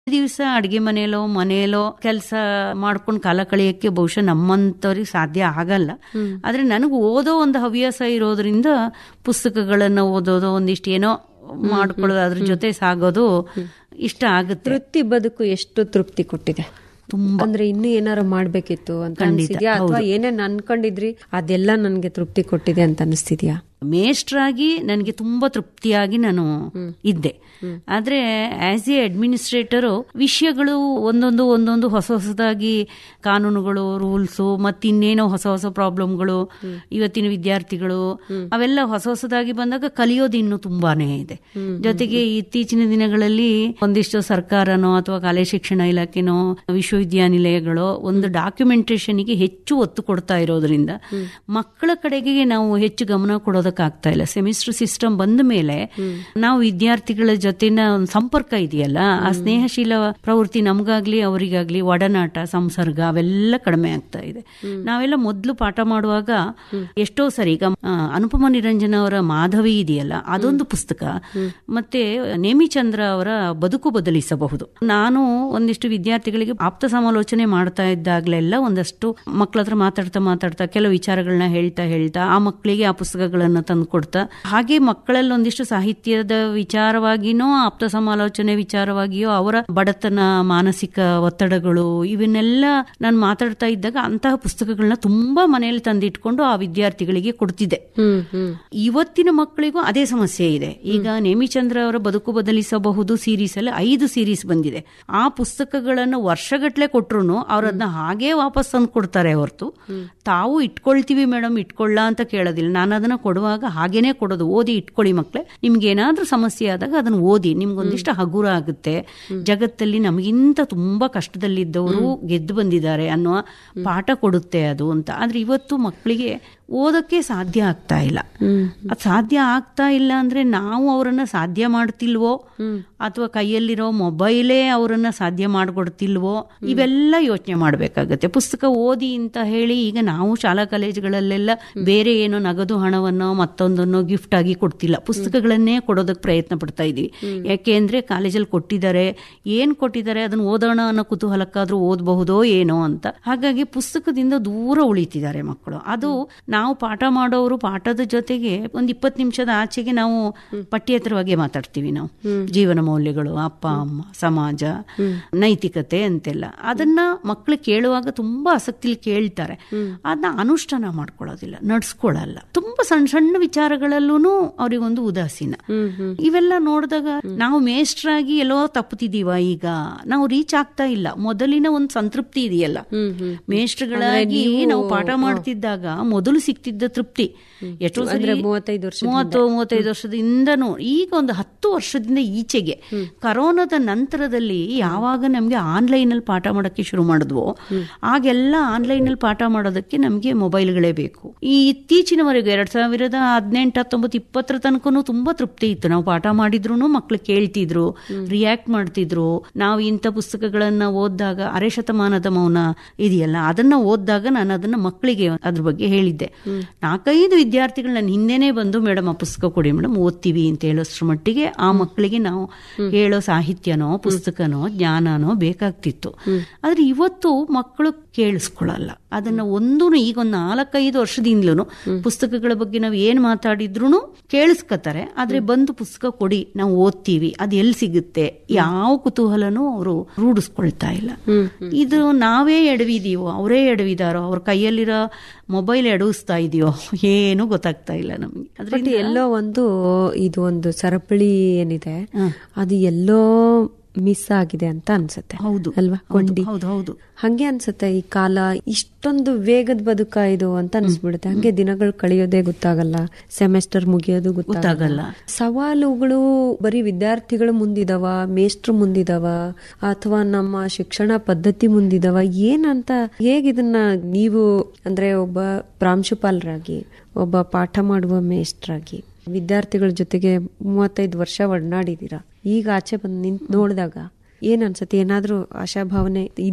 ದಿವಸ ಅಡಿಗೆ ಮನೆಯಲ್ಲೋ ಮನೆಯಲ್ಲೋ ಕೆಲಸ ಮಾಡ್ಕೊಂಡು ಕಾಲ ಕಳೆಯಕ್ಕೆ ಬಹುಶಃ ನಮ್ಮಂತವ್ರಿಗೆ ಸಾಧ್ಯ ಆಗಲ್ಲ ಆದ್ರೆ ನನಗೆ ಓದೋ ಒಂದು ಹವ್ಯಾಸ ಇರೋದ್ರಿಂದ ಪುಸ್ತಕಗಳನ್ನ ಓದೋದು ಒಂದಿಷ್ಟು ಏನೋ ಮಾಡ್ಕೊಳ್ಳೋದು ಅದ್ರ ಜೊತೆ ಸಾಗೋದು ಇಷ್ಟ ಆಗುತ್ತೆ ವೃತ್ತಿ ಬದುಕು ಎಷ್ಟು ತೃಪ್ತಿ ಕೊಟ್ಟಿದೆ ತುಂಬಾ ಅಂದ್ರೆ ಇನ್ನು ಏನಾರು ಮಾಡ್ಬೇಕಿತ್ತು ಅಂತ ಅನ್ಸಿದ್ಯಾ ಅಥವಾ ಏನೇನ್ ಅನ್ಕೊಂಡಿದ್ರಿ ಅದೆಲ್ಲ ನನ್ಗೆ ತೃಪ್ತಿ ಕೊಟ್ಟಿದೆ ಅಂತ ಅನಿಸ್ತಿದ್ಯಾ ಮೇಷ್ಟ್ರಾಗಿ ನನಗೆ ತುಂಬಾ ತೃಪ್ತಿಯಾಗಿ ನಾನು ಇದ್ದೆ ಆದ್ರೆ ಆಸ್ ಎ ಅಡ್ಮಿನಿಸ್ಟ್ರೇಟರ್ ವಿಷಯಗಳು ಒಂದೊಂದು ಒಂದೊಂದು ಹೊಸ ಹೊಸದಾಗಿ ಕಾನೂನುಗಳು ರೂಲ್ಸು ಮತ್ತಿನ್ನೇನೋ ಹೊಸ ಹೊಸ ಪ್ರಾಬ್ಲಮ್ಗಳು ಇವತ್ತಿನ ವಿದ್ಯಾರ್ಥಿಗಳು ಅವೆಲ್ಲ ಹೊಸ ಹೊಸದಾಗಿ ಬಂದಾಗ ಕಲಿಯೋದು ಇನ್ನು ತುಂಬಾನೇ ಇದೆ ಜೊತೆಗೆ ಇತ್ತೀಚಿನ ದಿನಗಳಲ್ಲಿ ಒಂದಿಷ್ಟು ಸರ್ಕಾರನೋ ಅಥವಾ ಕಾಲೇಜ್ ಶಿಕ್ಷಣ ಇಲಾಖೆನೋ ವಿಶ್ವವಿದ್ಯಾನಿಲಯಗಳು ಒಂದು ಡಾಕ್ಯುಮೆಂಟೇಶನ್ಗೆ ಹೆಚ್ಚು ಒತ್ತು ಕೊಡ್ತಾ ಇರೋದ್ರಿಂದ ಮಕ್ಕಳ ಕಡೆಗೆ ನಾವು ಹೆಚ್ಚು ಗಮನ ಕೊಡೋದಕ್ಕಾಗ್ತಾ ಇಲ್ಲ ಸೆಮಿಸ್ಟರ್ ಸಿಸ್ಟಮ್ ಬಂದ ಮೇಲೆ ನಾವು ವಿದ್ಯಾರ್ಥಿಗಳ ಜೊತೆನ ಒಂದು ಸಂಪರ್ಕ ಇದೆಯಲ್ಲ ಆ ಸ್ನೇಹಶೀಲ ಪ್ರವೃತ್ತಿ ನಮಗಾಗ್ಲಿ ಅವರಿಗಾಗ್ಲಿ ಒಡನಾಟ ಸಂಸರ್ಗ ಅವೆಲ್ಲ ಕಡಿಮೆ ಆಗ್ತಾ ಇದೆ ನಾವೆಲ್ಲ ಮೊದಲು ಪಾಠ ಮಾಡುವಾಗ ಎಷ್ಟೋ ಸರಿ ಈಗ ಆ, ಅನುಪಮ ನಿರಂಜನ ಅವರ ಮಾಧವಿ ಇದೆಯಲ್ಲ ಅದೊಂದು ಪುಸ್ತಕ ಮತ್ತೆ ನೇಮಿಚಂದ್ರ ಅವರ ಬದುಕು ಬದಲಿಸಬಹುದು ನಾನು ಒಂದಿಷ್ಟು ವಿದ್ಯಾರ್ಥಿಗಳಿಗೆ ಆಪ್ತ ಸಮಾಲೋಚನೆ ಮಾಡ್ತಾ ಇದ್ದಾಗಲೆಲ್ಲ ಒಂದಷ್ಟು ಮಕ್ಕಳ ಹತ್ರ ಮಾತಾಡ್ತಾ ಮಾತಾಡ್ತಾ ಕೆಲವು ವಿಚಾರಗಳನ್ನ ಹೇಳ್ತಾ ಹೇಳ್ತಾ ಆ ಮಕ್ಕಳಿಗೆ ಆ ಪುಸ್ತಕಗಳನ್ನ ತಂದು ಕೊಡ್ತಾ ಹಾಗೆ ಮಕ್ಕಳಲ್ಲಿ ಒಂದಿಷ್ಟು ಸಾಹಿತ್ಯದ ವಿಚಾರವಾಗಿನೋ ಆಪ್ತ ಸಮಾಲೋಚನೆ ವಿಚಾರವಾಗಿಯೋ ಅವರ ಬಡತನ ಮಾನಸಿಕ ಒತ್ತಡಗಳು ಇವನ್ನೆಲ್ಲ ನಾನು ಮಾತಾಡ್ತಾ ಇದ್ದಾಗ ಅಂತಹ ಪುಸ್ತಕಗಳನ್ನ ತುಂಬಾ ಮನೆಯಲ್ಲಿ ತಂದಿಟ್ಕೊಂಡು ಆ ವಿದ್ಯಾರ್ಥಿಗಳಿಗೆ ಕೊಡ್ತಿದ್ದೆ ಹ್ಮ್ ಹ್ಮ್ ಇವತ್ತಿನ ಮಕ್ಕಳಿಗೂ ಅದೇ ಸಮಸ್ಯೆ ಇದೆ ಈಗ ನೇಮಿಚಂದ್ರ ಅವರ ಬದುಕು ಬದಲಿಸಬಹುದು ಸೀರೀಸ್ ಅಲ್ಲಿ ಐದು ಸೀರೀಸ್ ಬಂದಿದೆ ಆ ಪುಸ್ತಕಗಳನ್ನು ವರ್ಷಗಟ್ಲೆ ಕೊಟ್ರು ಅವ್ರು ಅದನ್ನ ಹಾಗೇ ವಾಪಸ್ ತಂದು ಕೊಡ್ತಾರೆ ಹೊರತು ತಾವು ಇಟ್ಕೊಳ್ತೀವಿ ಮೇಡಮ್ ಇಟ್ಕೊಳ್ಳ ಅಂತ ಕೇಳೋದಿಲ್ಲ ನಾನು ಅದನ್ನ ಕೊಡುವಾಗ ಹಾಗೇನೆ ಕೊಡೋದು ಓದಿ ಇಟ್ಕೊಳ್ಳಿ ಮಕ್ಳೆ ನಿಮ್ಗೆ ಏನಾದ್ರೂ ಸಮಸ್ಯೆ ಆದಾಗ ಅದನ್ನ ಓದಿ ನಿಮ್ಗೊಂದಿಷ್ಟು ಹಗುರ ಆಗುತ್ತೆ ಜಗತ್ತಲ್ಲಿ ನಮಗಿಂತ ತುಂಬಾ ಕಷ್ಟದಲ್ಲಿದ್ದವರು ಗೆದ್ದು ಬಂದಿದ್ದಾರೆ ಅನ್ನುವ ಪಾಠ ಕೊಡುತ್ತೆ ಅದು ಅಂತ ಆದ್ರೆ ಇವತ್ತು ಮಕ್ಕಳಿಗೆ ಓದಕ್ಕೆ ಸಾಧ್ಯ ಆಗ್ತಾ ಇಲ್ಲ ಅದು ಸಾಧ್ಯ ಆಗ್ತಾ ಇಲ್ಲ ಅಂದ್ರೆ ನಾವು ಅವರನ್ನ ಸಾಧ್ಯ ಮಾಡ್ತಿಲ್ವೋ ಅಥವಾ ಕೈಯಲ್ಲಿರೋ ಮೊಬೈಲೇ ಅವರನ್ನ ಸಾಧ್ಯ ಮಾಡ್ಕೊಡ್ತಿಲ್ವೋ ಇವೆಲ್ಲ ಯೋಚನೆ ಮಾಡ್ಬೇಕಾಗತ್ತೆ ಪುಸ್ತಕ ಓದಿ ಅಂತ ಹೇಳಿ ಈಗ ನಾವು ಶಾಲಾ ಕಾಲೇಜುಗಳಲ್ಲೆಲ್ಲ ಬೇರೆ ಏನೋ ನಗದು ಹಣವನ್ನೋ ಮತ್ತೊಂದನ್ನೋ ಗಿಫ್ಟ್ ಆಗಿ ಕೊಡ್ತಿಲ್ಲ ಪುಸ್ತಕಗಳನ್ನೇ ಕೊಡೋದಕ್ಕೆ ಪ್ರಯತ್ನ ಪಡ್ತಾ ಇದೀವಿ ಯಾಕೆ ಅಂದ್ರೆ ಕಾಲೇಜಲ್ಲಿ ಕೊಟ್ಟಿದ್ದಾರೆ ಏನ್ ಕೊಟ್ಟಿದ್ದಾರೆ ಅದನ್ನ ಓದೋಣ ಅನ್ನೋ ಕುತೂಹಲಕ್ಕಾದ್ರೂ ಓದಬಹುದೋ ಏನೋ ಅಂತ ಹಾಗಾಗಿ ಪುಸ್ತಕದಿಂದ ದೂರ ಉಳಿತಿದ್ದಾರೆ ಮಕ್ಕಳು ಅದು ನಾವು ಪಾಠ ಮಾಡೋರು ಪಾಠದ ಜೊತೆಗೆ ಒಂದ್ ಇಪ್ಪತ್ತು ನಿಮಿಷದ ಆಚೆಗೆ ನಾವು ಪಠ್ಯೇತರವಾಗಿ ಮಾತಾಡ್ತೀವಿ ನಾವು ಜೀವನ ಮೌಲ್ಯಗಳು ಅಪ್ಪ ಅಮ್ಮ ಸಮಾಜ ನೈತಿಕತೆ ಅಂತೆಲ್ಲ ಅದನ್ನ ಮಕ್ಕಳು ಕೇಳುವಾಗ ತುಂಬಾ ಆಸಕ್ತಿಲಿ ಕೇಳ್ತಾರೆ ಅದನ್ನ ಅನುಷ್ಠಾನ ಮಾಡ್ಕೊಳ್ಳೋದಿಲ್ಲ ನಡ್ಸ್ಕೊಳ್ಳಲ್ಲ ತುಂಬಾ ಸಣ್ಣ ಸಣ್ಣ ವಿಚಾರಗಳಲ್ಲೂ ಅವರಿಗೊಂದು ಉದಾಸೀನ ಇವೆಲ್ಲ ನೋಡಿದಾಗ ನಾವು ಮೇಷ್ಟ್ರಾಗಿ ಎಲ್ಲೋ ತಪ್ಪುತ್ತಿದೀವ ಈಗ ನಾವು ರೀಚ್ ಆಗ್ತಾ ಇಲ್ಲ ಮೊದಲಿನ ಒಂದು ಸಂತೃಪ್ತಿ ಇದೆಯಲ್ಲ ಮೇಷ್ಟ್ರುಗಳಾಗಿ ನಾವು ಪಾಠ ಮಾಡ್ತಿದ್ದಾಗ ಮೊದಲು ಸಿಕ್ತಿದ್ದ ತೃಪ್ತಿ ಎಷ್ಟೋ ಸರಿ ಅಂದ್ರೆ ಮೂವತ್ತೈದು ವರ್ಷ ಮೂವತ್ತು ಮೂವತ್ತೈದು ವರ್ಷದಿಂದನೂ ಈಗ ಒಂದು ಹತ್ತು ವರ್ಷದಿಂದ ಈಚೆಗೆ ಕರೋನಾದ ನಂತರದಲ್ಲಿ ಯಾವಾಗ ನಮ್ಗೆ ಆನ್ಲೈನ್ ಅಲ್ಲಿ ಪಾಠ ಮಾಡಕ್ಕೆ ಶುರು ಮಾಡಿದ್ವೋ ಆಗೆಲ್ಲ ಆನ್ಲೈನ್ ಅಲ್ಲಿ ಪಾಠ ಮಾಡೋದಕ್ಕೆ ನಮ್ಗೆ ಮೊಬೈಲ್ಗಳೇ ಬೇಕು ಈ ಇತ್ತೀಚಿನವರೆಗೂ ಎರಡ್ ಸಾವಿರದ ಹದಿನೆಂಟು ಹತ್ತೊಂಬತ್ತು ಇಪ್ಪತ್ತರ ತನಕನೂ ತುಂಬಾ ತೃಪ್ತಿ ಇತ್ತು ನಾವು ಪಾಠ ಮಾಡಿದ್ರು ಮಕ್ಳು ಕೇಳ್ತಿದ್ರು ರಿಯಾಕ್ಟ್ ಮಾಡ್ತಿದ್ರು ನಾವು ಇಂಥ ಪುಸ್ತಕಗಳನ್ನ ಓದಿದಾಗ ಅರೆ ಶತಮಾನದ ಮೌನ ಇದೆಯಲ್ಲ ಅದನ್ನ ಓದಿದಾಗ ನಾನು ಅದನ್ನ ಮಕ್ಕಳಿಗೆ ಅದ್ರ ಬಗ್ಗೆ ಹೇಳಿದ್ದೆ ನಾಲ್ಕೈದು ವಿದ್ಯಾರ್ಥಿಗಳು ನನ್ನ ಹಿಂದೆನೆ ಬಂದು ಮೇಡಮ್ ಆ ಪುಸ್ತಕ ಕೊಡಿ ಮೇಡಮ್ ಓದ್ತೀವಿ ಅಂತ ಹೇಳೋಷ್ಟ್ರ ಮಟ್ಟಿಗೆ ಆ ಮಕ್ಕಳಿಗೆ ನಾವು ಹೇಳೋ ಸಾಹಿತ್ಯನೋ ಪುಸ್ತಕನೋ ಜ್ಞಾನನೋ ಬೇಕಾಗ್ತಿತ್ತು ಆದ್ರೆ ಇವತ್ತು ಮಕ್ಕಳು ಕೇಳಿಸ್ಕೊಳ್ಳಲ್ಲ ಅದನ್ನ ಒಂದು ಈಗ ಒಂದು ನಾಲ್ಕೈದು ವರ್ಷದಿಂದಲೂ ಪುಸ್ತಕಗಳ ಬಗ್ಗೆ ನಾವು ಏನ್ ಮಾತಾಡಿದ್ರು ಕೇಳಿಸ್ಕೊತಾರೆ ಆದ್ರೆ ಬಂದು ಪುಸ್ತಕ ಕೊಡಿ ನಾವು ಓದ್ತೀವಿ ಅದು ಎಲ್ಲಿ ಸಿಗುತ್ತೆ ಯಾವ ಕುತೂಹಲನೂ ಅವರು ರೂಢಿಸ್ಕೊಳ್ತಾ ಇಲ್ಲ ಇದು ನಾವೇ ಎಡವಿದೀವೋ ಅವರೇ ಎಡವಿದಾರೋ ಅವ್ರ ಕೈಯಲ್ಲಿರೋ ಮೊಬೈಲ್ ಎಡವಿಸ್ತಾ ಇದೆಯೋ ಏನು ಗೊತ್ತಾಗ್ತಾ ಇಲ್ಲ ನಮ್ಗೆ ಬಟ್ ಅದ್ರಿಂದ ಎಲ್ಲೋ ಒಂದು ಇದು ಒಂದು ಸರಪಳಿ ಏನಿದೆ ಅದು ಎಲ್ಲೋ ಮಿಸ್ ಆಗಿದೆ ಅಂತ ಅನ್ಸುತ್ತೆ ಹೌದು ಅಲ್ವಾ ಕೊಂಡಿ ಹೌದು ಹೌದು ಹಂಗೆ ಅನ್ಸುತ್ತೆ ಈ ಕಾಲ ಇಷ್ಟೊಂದು ವೇಗದ ಬದುಕ ಇದು ಅಂತ ಅನ್ಸ್ಬಿಡುತ್ತೆ ಹಂಗೆ ದಿನಗಳು ಕಳೆಯೋದೇ ಗೊತ್ತಾಗಲ್ಲ ಸೆಮೆಸ್ಟರ್ ಮುಗಿಯೋದು ಗೊತ್ತಾಗಲ್ಲ ಸವಾಲುಗಳು ಬರೀ ವಿದ್ಯಾರ್ಥಿಗಳು ಮುಂದಿದವ ಮೇಷ್ಟ್ರು ಮುಂದಿದವ ಅಥವಾ ನಮ್ಮ ಶಿಕ್ಷಣ ಪದ್ಧತಿ ಮುಂದಿದವ ಏನಂತ ಹೇಗಿದನ್ನ ನೀವು ಅಂದ್ರೆ ಒಬ್ಬ ಪ್ರಾಂಶುಪಾಲರಾಗಿ ಒಬ್ಬ ಪಾಠ ಮಾಡುವ ಮೇಷ್ಟ್ರಾಗಿ ವಿದ್ಯಾರ್ಥಿಗಳ ಜೊತೆಗೆ ಮೂವತ್ತೈದು ವರ್ಷ ಒಡನಾಡಿದೀರಾ ಈಗ ಆಚೆ ಬಂದು ನಿಂತ್ ನೋಡಿದಾಗ ಏನ್ ಅನ್ಸತ್ತೆ ಏನಾದ್ರೂ ಆಶಾಭಾವನೆ ಇದೆಯಾ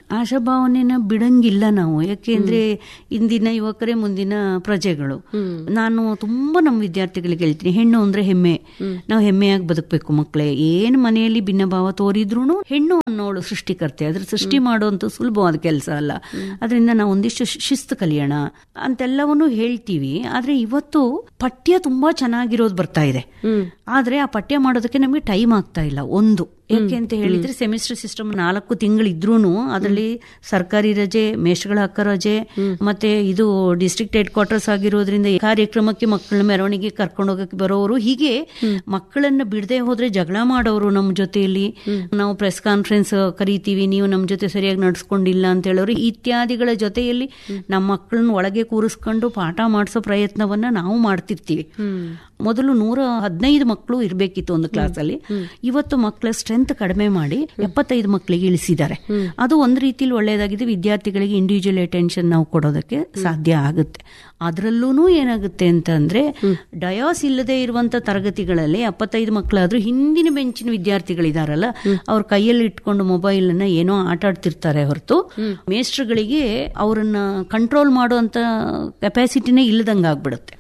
ಆಶಾಭಾವನೆನ ಬಿಡಂಗಿಲ್ಲ ನಾವು ಯಾಕೆಂದ್ರೆ ಇಂದಿನ ಯುವಕರೇ ಮುಂದಿನ ಪ್ರಜೆಗಳು ನಾನು ತುಂಬಾ ನಮ್ಮ ವಿದ್ಯಾರ್ಥಿಗಳಿಗೆ ಹೇಳ್ತೀನಿ ಹೆಣ್ಣು ಅಂದ್ರೆ ಹೆಮ್ಮೆ ನಾವು ಹೆಮ್ಮೆಯಾಗಿ ಬದುಕಬೇಕು ಮಕ್ಕಳೇ ಏನ್ ಮನೆಯಲ್ಲಿ ಭಿನ್ನಭಾವ ತೋರಿದ್ರು ಹೆಣ್ಣು ಅನ್ನೋಳು ಸೃಷ್ಟಿಕರ್ತೆ ಅದ್ರ ಸೃಷ್ಟಿ ಮಾಡುವಂತ ಸುಲಭವಾದ ಕೆಲಸ ಅಲ್ಲ ಅದರಿಂದ ನಾವು ಒಂದಿಷ್ಟು ಶಿ- ಶಿಸ್ತು ಕಲಿಯೋಣ ಅಂತೆಲ್ಲವನ್ನು ಹೇಳ್ತೀವಿ ಆದ್ರೆ ಇವತ್ತು ಪಠ್ಯ ತುಂಬಾ ಚೆನ್ನಾಗಿರೋದು ಬರ್ತಾ ಇದೆ ಆದ್ರೆ ಆ ಪಠ್ಯ ಮಾಡೋದಕ್ಕೆ ನಮಗೆ ಟೈಮ್ ಆಗ್ತಾ ಇಲ್ಲ ಒಂದು ಯಾಕೆ ಅಂತ ಹೇಳಿದ್ರೆ ಸೆಮಿಸ್ಟರ್ ಸಿಸ್ಟಮ್ ನಾಲ್ಕು ತಿಂಗಳಿದ್ರೂನು ಅದರಲ್ಲಿ ಸರ್ಕಾರಿ ರಜೆ ಮೇಷಗಳ ಹಕ್ಕ ರಜೆ ಮತ್ತೆ ಇದು ಡಿಸ್ಟ್ರಿಕ್ಟ್ ಹೆಡ್ ಕ್ವಾರ್ಟರ್ಸ್ ಆಗಿರೋದ್ರಿಂದ ಈ ಕಾರ್ಯಕ್ರಮಕ್ಕೆ ಮಕ್ಕಳ ಮೆರವಣಿಗೆ ಕರ್ಕೊಂಡು ಹೋಗಕ್ಕೆ ಬರೋರು ಹೀಗೆ ಮಕ್ಕಳನ್ನ ಬಿಡದೆ ಹೋದ್ರೆ ಜಗಳ ಮಾಡೋರು ನಮ್ಮ ಜೊತೆಯಲ್ಲಿ ನಾವು ಪ್ರೆಸ್ ಕಾನ್ಫರೆನ್ಸ್ ಕರಿತೀವಿ ನೀವು ನಮ್ಮ ಜೊತೆ ಸರಿಯಾಗಿ ನಡ್ಸ್ಕೊಂಡಿಲ್ಲ ಅಂತ ಹೇಳೋರು ಇತ್ಯಾದಿಗಳ ಜೊತೆಯಲ್ಲಿ ನಮ್ಮ ಮಕ್ಕಳನ್ನ ಒಳಗೆ ಕೂರಿಸ್ಕೊಂಡು ಪಾಠ ಮಾಡಿಸೋ ಪ್ರಯತ್ನವನ್ನ ನಾವು ಮಾಡ್ತಿರ್ತೀವಿ ಮೊದಲು ನೂರ ಹದಿನೈದು ಮಕ್ಕಳು ಇರಬೇಕಿತ್ತು ಒಂದು ಕ್ಲಾಸಲ್ಲಿ ಇವತ್ತು ಮಕ್ಕಳ ಸ್ಟ್ರೆಂತ್ ಕಡಿಮೆ ಮಾಡಿ ಎಪ್ಪತ್ತೈದು ಮಕ್ಕಳಿಗೆ ಇಳಿಸಿದ್ದಾರೆ ಅದು ಒಂದು ರೀತಿಲಿ ಒಳ್ಳೆಯದಾಗಿದೆ ವಿದ್ಯಾರ್ಥಿಗಳಿಗೆ ಇಂಡಿವಿಜುವಲ್ ಅಟೆನ್ಷನ್ ನಾವು ಕೊಡೋದಕ್ಕೆ ಸಾಧ್ಯ ಆಗುತ್ತೆ ಅದರಲ್ಲೂ ಏನಾಗುತ್ತೆ ಅಂತಂದ್ರೆ ಡಯಾಸ್ ಇಲ್ಲದೆ ಇರುವಂತ ತರಗತಿಗಳಲ್ಲಿ ಎಪ್ಪತ್ತೈದು ಮಕ್ಕಳಾದ್ರೂ ಹಿಂದಿನ ಬೆಂಚಿನ ವಿದ್ಯಾರ್ಥಿಗಳಿದಾರಲ್ಲ ಅವ್ರ ಕೈಯಲ್ಲಿ ಇಟ್ಕೊಂಡು ಮೊಬೈಲ್ ಅನ್ನ ಏನೋ ಆಟ ಆಡ್ತಿರ್ತಾರೆ ಹೊರತು ಮೇಸ್ಟ್ರುಗಳಿಗೆ ಅವರನ್ನ ಕಂಟ್ರೋಲ್ ಮಾಡುವಂತ ಕೆಪಾಸಿಟಿನೇ ಇಲ್ಲದಂಗ ಆಗ್ಬಿಡುತ್ತೆ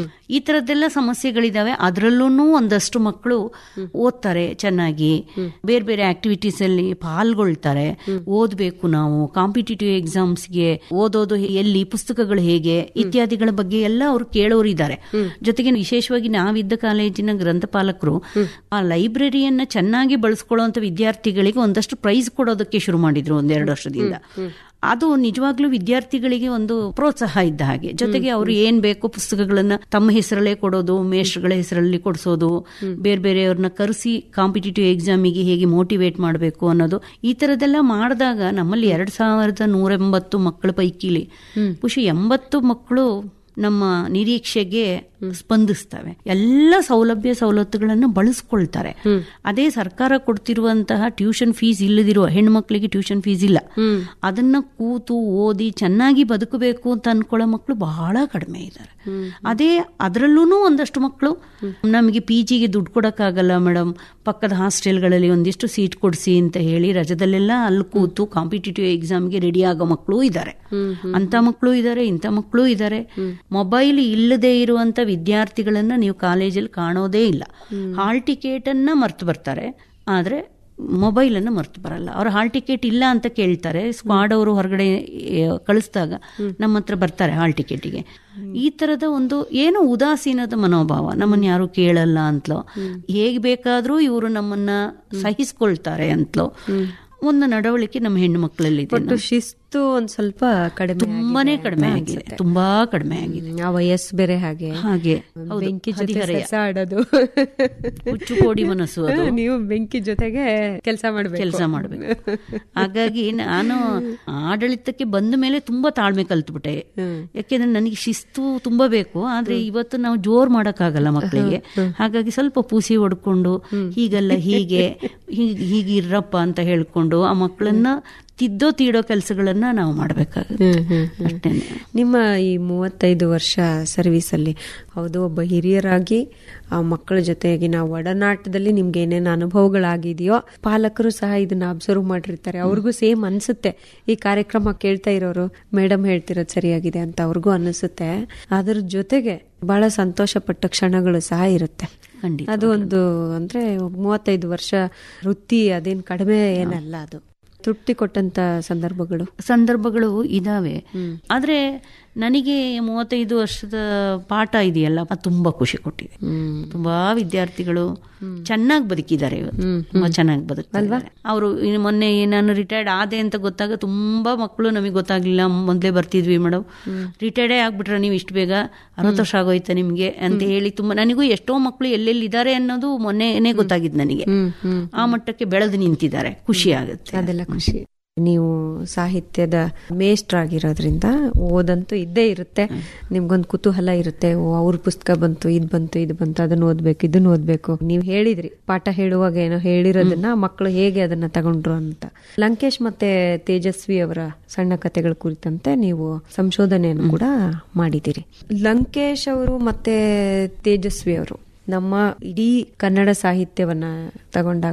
ಈ ತರದ್ದೆಲ್ಲ ಸಮಸ್ಯೆಗಳಿದಾವೆ ಅದರಲ್ಲೂ ಒಂದಷ್ಟು ಮಕ್ಕಳು ಓದ್ತಾರೆ ಚೆನ್ನಾಗಿ ಬೇರೆ ಬೇರೆ ಆಕ್ಟಿವಿಟೀಸ್ ಅಲ್ಲಿ ಪಾಲ್ಗೊಳ್ತಾರೆ ಓದ್ಬೇಕು ನಾವು ಕಾಂಪಿಟೇಟಿವ್ ಎಕ್ಸಾಮ್ಸ್ಗೆ ಓದೋದು ಎಲ್ಲಿ ಪುಸ್ತಕಗಳು ಹೇಗೆ ಇತ್ಯಾದಿಗಳ ಬಗ್ಗೆ ಎಲ್ಲ ಅವರು ಕೇಳೋರಿದ್ದಾರೆ ಜೊತೆಗೆ ವಿಶೇಷವಾಗಿ ನಾವಿದ್ದ ಕಾಲೇಜಿನ ಗ್ರಂಥಪಾಲಕರು ಆ ಲೈಬ್ರರಿಯನ್ನ ಚೆನ್ನಾಗಿ ಬಳಸ್ಕೊಳ್ಳುವಂತ ವಿದ್ಯಾರ್ಥಿಗಳಿಗೆ ಒಂದಷ್ಟು ಪ್ರೈಸ್ ಕೊಡೋದಕ್ಕೆ ಶುರು ಮಾಡಿದ್ರು ಒಂದೆರಡು ವರ್ಷದಿಂದ ಅದು ನಿಜವಾಗ್ಲೂ ವಿದ್ಯಾರ್ಥಿಗಳಿಗೆ ಒಂದು ಪ್ರೋತ್ಸಾಹ ಇದ್ದ ಹಾಗೆ ಜೊತೆಗೆ ಅವರು ಏನ್ ಬೇಕು ಪುಸ್ತಕಗಳನ್ನ ತಮ್ಮ ಹೆಸರಲ್ಲೇ ಕೊಡೋದು ಮೇಷ್ಟ್ರಗಳ ಹೆಸರಲ್ಲಿ ಕೊಡಿಸೋದು ಬೇರೆ ಬೇರೆಯವ್ರನ್ನ ಕರೆಸಿ ಕಾಂಪಿಟೇಟಿವ್ ಎಕ್ಸಾಮಿಗೆ ಹೇಗೆ ಮೋಟಿವೇಟ್ ಮಾಡಬೇಕು ಅನ್ನೋದು ಈ ತರದೆಲ್ಲ ಮಾಡಿದಾಗ ನಮ್ಮಲ್ಲಿ ಎರಡ್ ಸಾವಿರದ ನೂರ ಎಂಬತ್ತು ಮಕ್ಕಳ ಪೈಕಿಲಿ ಖುಷಿ ಎಂಬತ್ತು ಮಕ್ಕಳು ನಮ್ಮ ನಿರೀಕ್ಷೆಗೆ ಸ್ಪಂದಿಸ್ತವೆ ಎಲ್ಲ ಸೌಲಭ್ಯ ಸವಲತ್ತುಗಳನ್ನು ಬಳಸ್ಕೊಳ್ತಾರೆ ಅದೇ ಸರ್ಕಾರ ಕೊಡ್ತಿರುವಂತಹ ಟ್ಯೂಷನ್ ಫೀಸ್ ಇಲ್ಲದಿರುವ ಹೆಣ್ಮಕ್ಳಿಗೆ ಟ್ಯೂಷನ್ ಫೀಸ್ ಇಲ್ಲ ಅದನ್ನ ಕೂತು ಓದಿ ಚೆನ್ನಾಗಿ ಬದುಕಬೇಕು ಅಂತ ಅನ್ಕೊಳ್ಳೋ ಮಕ್ಕಳು ಬಹಳ ಕಡಿಮೆ ಇದ್ದಾರೆ ಅದೇ ಅದರಲ್ಲೂ ಒಂದಷ್ಟು ಮಕ್ಕಳು ನಮಗೆ ಪಿ ಜಿಗೆ ದುಡ್ಡು ಕೊಡಕ್ಕಾಗಲ್ಲ ಮೇಡಮ್ ಪಕ್ಕದ ಹಾಸ್ಟೆಲ್ಗಳಲ್ಲಿ ಒಂದಿಷ್ಟು ಸೀಟ್ ಕೊಡಿಸಿ ಅಂತ ಹೇಳಿ ರಜದಲ್ಲೆಲ್ಲ ಅಲ್ಲಿ ಕೂತು ಕಾಂಪಿಟೇಟಿವ್ ಎಕ್ಸಾಮ್ಗೆ ರೆಡಿ ಆಗೋ ಮಕ್ಕಳು ಇದ್ದಾರೆ ಅಂತ ಮಕ್ಕಳು ಇದ್ದಾರೆ ಇಂಥ ಮಕ್ಕಳು ಇದ್ದಾರೆ ಮೊಬೈಲ್ ಇಲ್ಲದೆ ಇರುವಂತ ವಿದ್ಯಾರ್ಥಿಗಳನ್ನ ನೀವು ಕಾಲೇಜಲ್ಲಿ ಕಾಣೋದೇ ಇಲ್ಲ ಹಾಲ್ ಟಿಕೆಟ್ ಅನ್ನ ಮರ್ತು ಬರ್ತಾರೆ ಆದ್ರೆ ಮೊಬೈಲ್ ಅನ್ನು ಮರ್ತು ಬರಲ್ಲ ಅವ್ರ ಹಾಲ್ ಟಿಕೆಟ್ ಇಲ್ಲ ಅಂತ ಕೇಳ್ತಾರೆ ಸ್ಕ್ವಾಡ್ ಅವರು ಹೊರಗಡೆ ಏ, ಕಳಿಸಿದಾಗ ನಮ್ಮ ಹತ್ರ ಬರ್ತಾರೆ ಹಾಲ್ ಟಿಕೆಟಿಗೆ ಈ ತರದ ಒಂದು ಏನು ಉದಾಸೀನದ ಮನೋಭಾವ ನಮ್ಮನ್ನ ಯಾರು ಕೇಳಲ್ಲ ಅಂತಲೋ ಹೇಗ್ ಬೇಕಾದ್ರೂ ಇವರು ನಮ್ಮನ್ನ ಸಹಿಸ್ಕೊಳ್ತಾರೆ ಅಂತಲೋ ಒಂದು ನಡವಳಿಕೆ ನಮ್ಮ ಹೆಣ್ಣು ಮಕ್ಕಳಲ್ಲಿ ಇದೆ ಒಟ್ಟು ಶಿಸ್ತು ಒಂದ್ ಸ್ವಲ್ಪ ಕಡಿಮೆ ತುಂಬಾನೇ ಆಗಿದೆ ಕಡಿಮೆ ಅಂತ ಆಗಿದೆ ಅನ್ಸುತ್ತೆ. ತುಂಬಾ ಕಡಿಮೆ ಆಗಿದೆ ಹ್ಮ್, ಆ ವಯಸ್ಸು ಬೇರೆ ಹಾಗೆ ಹಾಗೆ ಹೌದು, ಬೆಂಕಿ ಜೊತೆ ಹದಿಹರೆಯ. ಸೆಸ ಆಡೋದು ಹುಚ್ಚು ಕೋಡಿ ಮನಸ್ಸು ಅದು ನೀವು ಬೆಂಕಿ ಜೊತೆಗೆ ಕೆಲಸ ಮಾಡ್ಬೇಕು ಕೆಲಸ ಮಾಡಬೇಕು ಹಾಗಾಗಿ ನಾನು ಆಡಳಿತಕ್ಕೆ ಬಂದ ಮೇಲೆ ತುಂಬಾ ತಾಳ್ಮೆ ಕಲ್ತ್ಬಿಟ್ಟೆ ಯಾಕೆಂದ್ರೆ ನನಗೆ ಶಿಸ್ತು ತುಂಬಾ ಬೇಕು ಆದ್ರೆ ಇವತ್ತು ನಾವು ಜೋರ್ ಮಾಡಕ್ಕಾಗಲ್ಲ ಮಕ್ಕಳಿಗೆ ಹಾಗಾಗಿ ಸ್ವಲ್ಪ ಪೂಸಿ ಹೊಡ್ಕೊಂಡು ಹೀಗಲ್ಲ ಹೀಗೆ ಹೀಗ್- ಹೀಗಿರ್ರಪ್ಪ ಅಂತ ಹೇಳ್ಕೊಂಡು ಆ ಮಕ್ಕಳನ್ನ ತಿದ್ದೋ ತೀಡೋ ಕೆಲಸಗಳನ್ನ ನಾವು ಮಾಡ್ಬೇಕಾಗುತ್ತೆ ಹ್ಮ್, ಹ್ಮ್, ಹ್ಮ್. ಅಷ್ಟೇನೆ ನಿಮ್ಮ ಈ ಮೂವತ್ತೈದು ವರ್ಷ ಸರ್ವಿಸ್ ಅಲ್ಲಿ ಹೌದು ಒಬ್ಬ ಹಿರಿಯರಾಗಿ ಆ ಮಕ್ಕಳ ಜೊತೆಗಿನ ಒಡನಾಟದಲ್ಲಿ ನಿಮ್ಗೆ ಏನೇನು ಅನುಭವಗಳಾಗಿದೆಯೋ ಪಾಲಕರು ಸಹ ಇದನ್ನ ಅಬ್ಸರ್ವ್ ಮಾಡಿರ್ತಾರೆ ಅವ್ರಿಗೂ ಸೇಮ್ ಅನ್ಸುತ್ತೆ ಈ ಕಾರ್ಯಕ್ರಮ ಕೇಳ್ತಾ ಇರೋರು ಮೇಡಮ್ ಹೇಳ್ತಿರೋದು ಸರಿಯಾಗಿದೆ ಅಂತ ಅವ್ರಿಗೂ ಅನಿಸುತ್ತೆ ಅದ್ರ ಜೊತೆಗೆ ಬಹಳ ಸಂತೋಷ ಪಟ್ಟ ಕ್ಷಣಗಳು ಸಹ ಇರುತ್ತೆ ಖಂಡಿತ ಅದು ಒಂದು ಅಂದ್ರೆ ಮೂವತ್ತೈದು ವರ್ಷ ವೃತ್ತಿ ಅದೇನ್ ಕಡಿಮೆ ಏನಲ್ಲ ಅದು ತೃಪ್ತಿ ಕೊಟ್ಟಂತ ಸಂದರ್ಭಗಳು ಸಂದರ್ಭಗಳು ಇದಾವೆ ಆದ್ರೆ ನನಗೆ ಮೂವತ್ತೈದು ವರ್ಷದ ಪಾಠ ಇದೆಯಲ್ಲ ಅದು ತುಂಬಾ ಖುಷಿ ಕೊಟ್ಟಿದೆ ತುಂಬಾ ವಿದ್ಯಾರ್ಥಿಗಳು ಚೆನ್ನಾಗಿ ಬದುಕಿದ್ದಾರೆ ಇವತ್ತು ತುಂಬಾ ಚೆನ್ನಾಗಿ ಬದುಕ್ತಾರೆ ಅವರು ಮೊನ್ನೆ ನಾನು ರಿಟೈರ್ಡ್ ಆದೆ ಅಂತ ಗೊತ್ತಾಗ ತುಂಬಾ ಮಕ್ಕಳು ನಮಗೆ ಗೊತ್ತಾಗ್ಲಿಲ್ಲ ಮೊದ್ಲೇ ಬರ್ತಿದ್ವಿ ಮೇಡಮ್ ರಿಟೈರ್ಡೇ ಆಗ್ಬಿಟ್ರ ನೀವು ಇಷ್ಟು ಬೇಗ ಅರವತ್ತು ವರ್ಷ ಆಗೋಯ್ತಾ ನಿಮ್ಗೆ ಅಂತ ಹೇಳಿ ತುಂಬಾ ನನಗೂ ಎಷ್ಟೋ ಮಕ್ಕಳು ಎಲ್ಲೆಲ್ಲಿ ಇದ್ದಾರೆ ಅನ್ನೋದು ಮೊನ್ನೆನೇ ಗೊತ್ತಾಗಿದ್ದು ನನಗೆ ಆ ಮಟ್ಟಕ್ಕೆ ಬೆಳೆದು ನಿಂತಿದ್ದಾರೆ ಖುಷಿ ಆಗುತ್ತೆ ಅದೆಲ್ಲ ಖುಷಿ ನೀವು ಸಾಹಿತ್ಯದ ಮೇಷ್ಟ್ರಾಗಿರೋದ್ರಿಂದ ಓದಂತೂ ಇದ್ದೇ ಇರುತ್ತೆ ನಿಮ್ಗೊಂದು ಕುತೂಹಲ ಇರುತ್ತೆ ಓ ಅವ್ರ ಪುಸ್ತಕ ಬಂತು ಇದ್ ಬಂತು ಇದು ಬಂತು ಅದನ್ನ ಓದ್ಬೇಕು ಇದನ್ನ ಓದ್ಬೇಕು ನೀವು ಹೇಳಿದ್ರಿ ಪಾಠ ಹೇಳುವಾಗ ಏನೋ ಹೇಳಿರೋದನ್ನ ಮಕ್ಕಳು ಹೇಗೆ ಅದನ್ನ ತಗೊಂಡ್ರು ಅಂತ ಲಂಕೇಶ್ ಮತ್ತೆ ತೇಜಸ್ವಿ ಅವರ ಸಣ್ಣ ಕಥೆಗಳ ಕುರಿತಂತೆ ನೀವು ಸಂಶೋಧನೆಯನ್ನು ಕೂಡ ಮಾಡಿದಿರಿ ಲಂಕೇಶ್ ಅವರು ಮತ್ತೆ ತೇಜಸ್ವಿ ಅವರು ನಮ್ಮ ಇಡೀ ಕನ್ನಡ ಸಾಹಿತ್ಯವನ್ನ ತಗೊಂಡಾಗ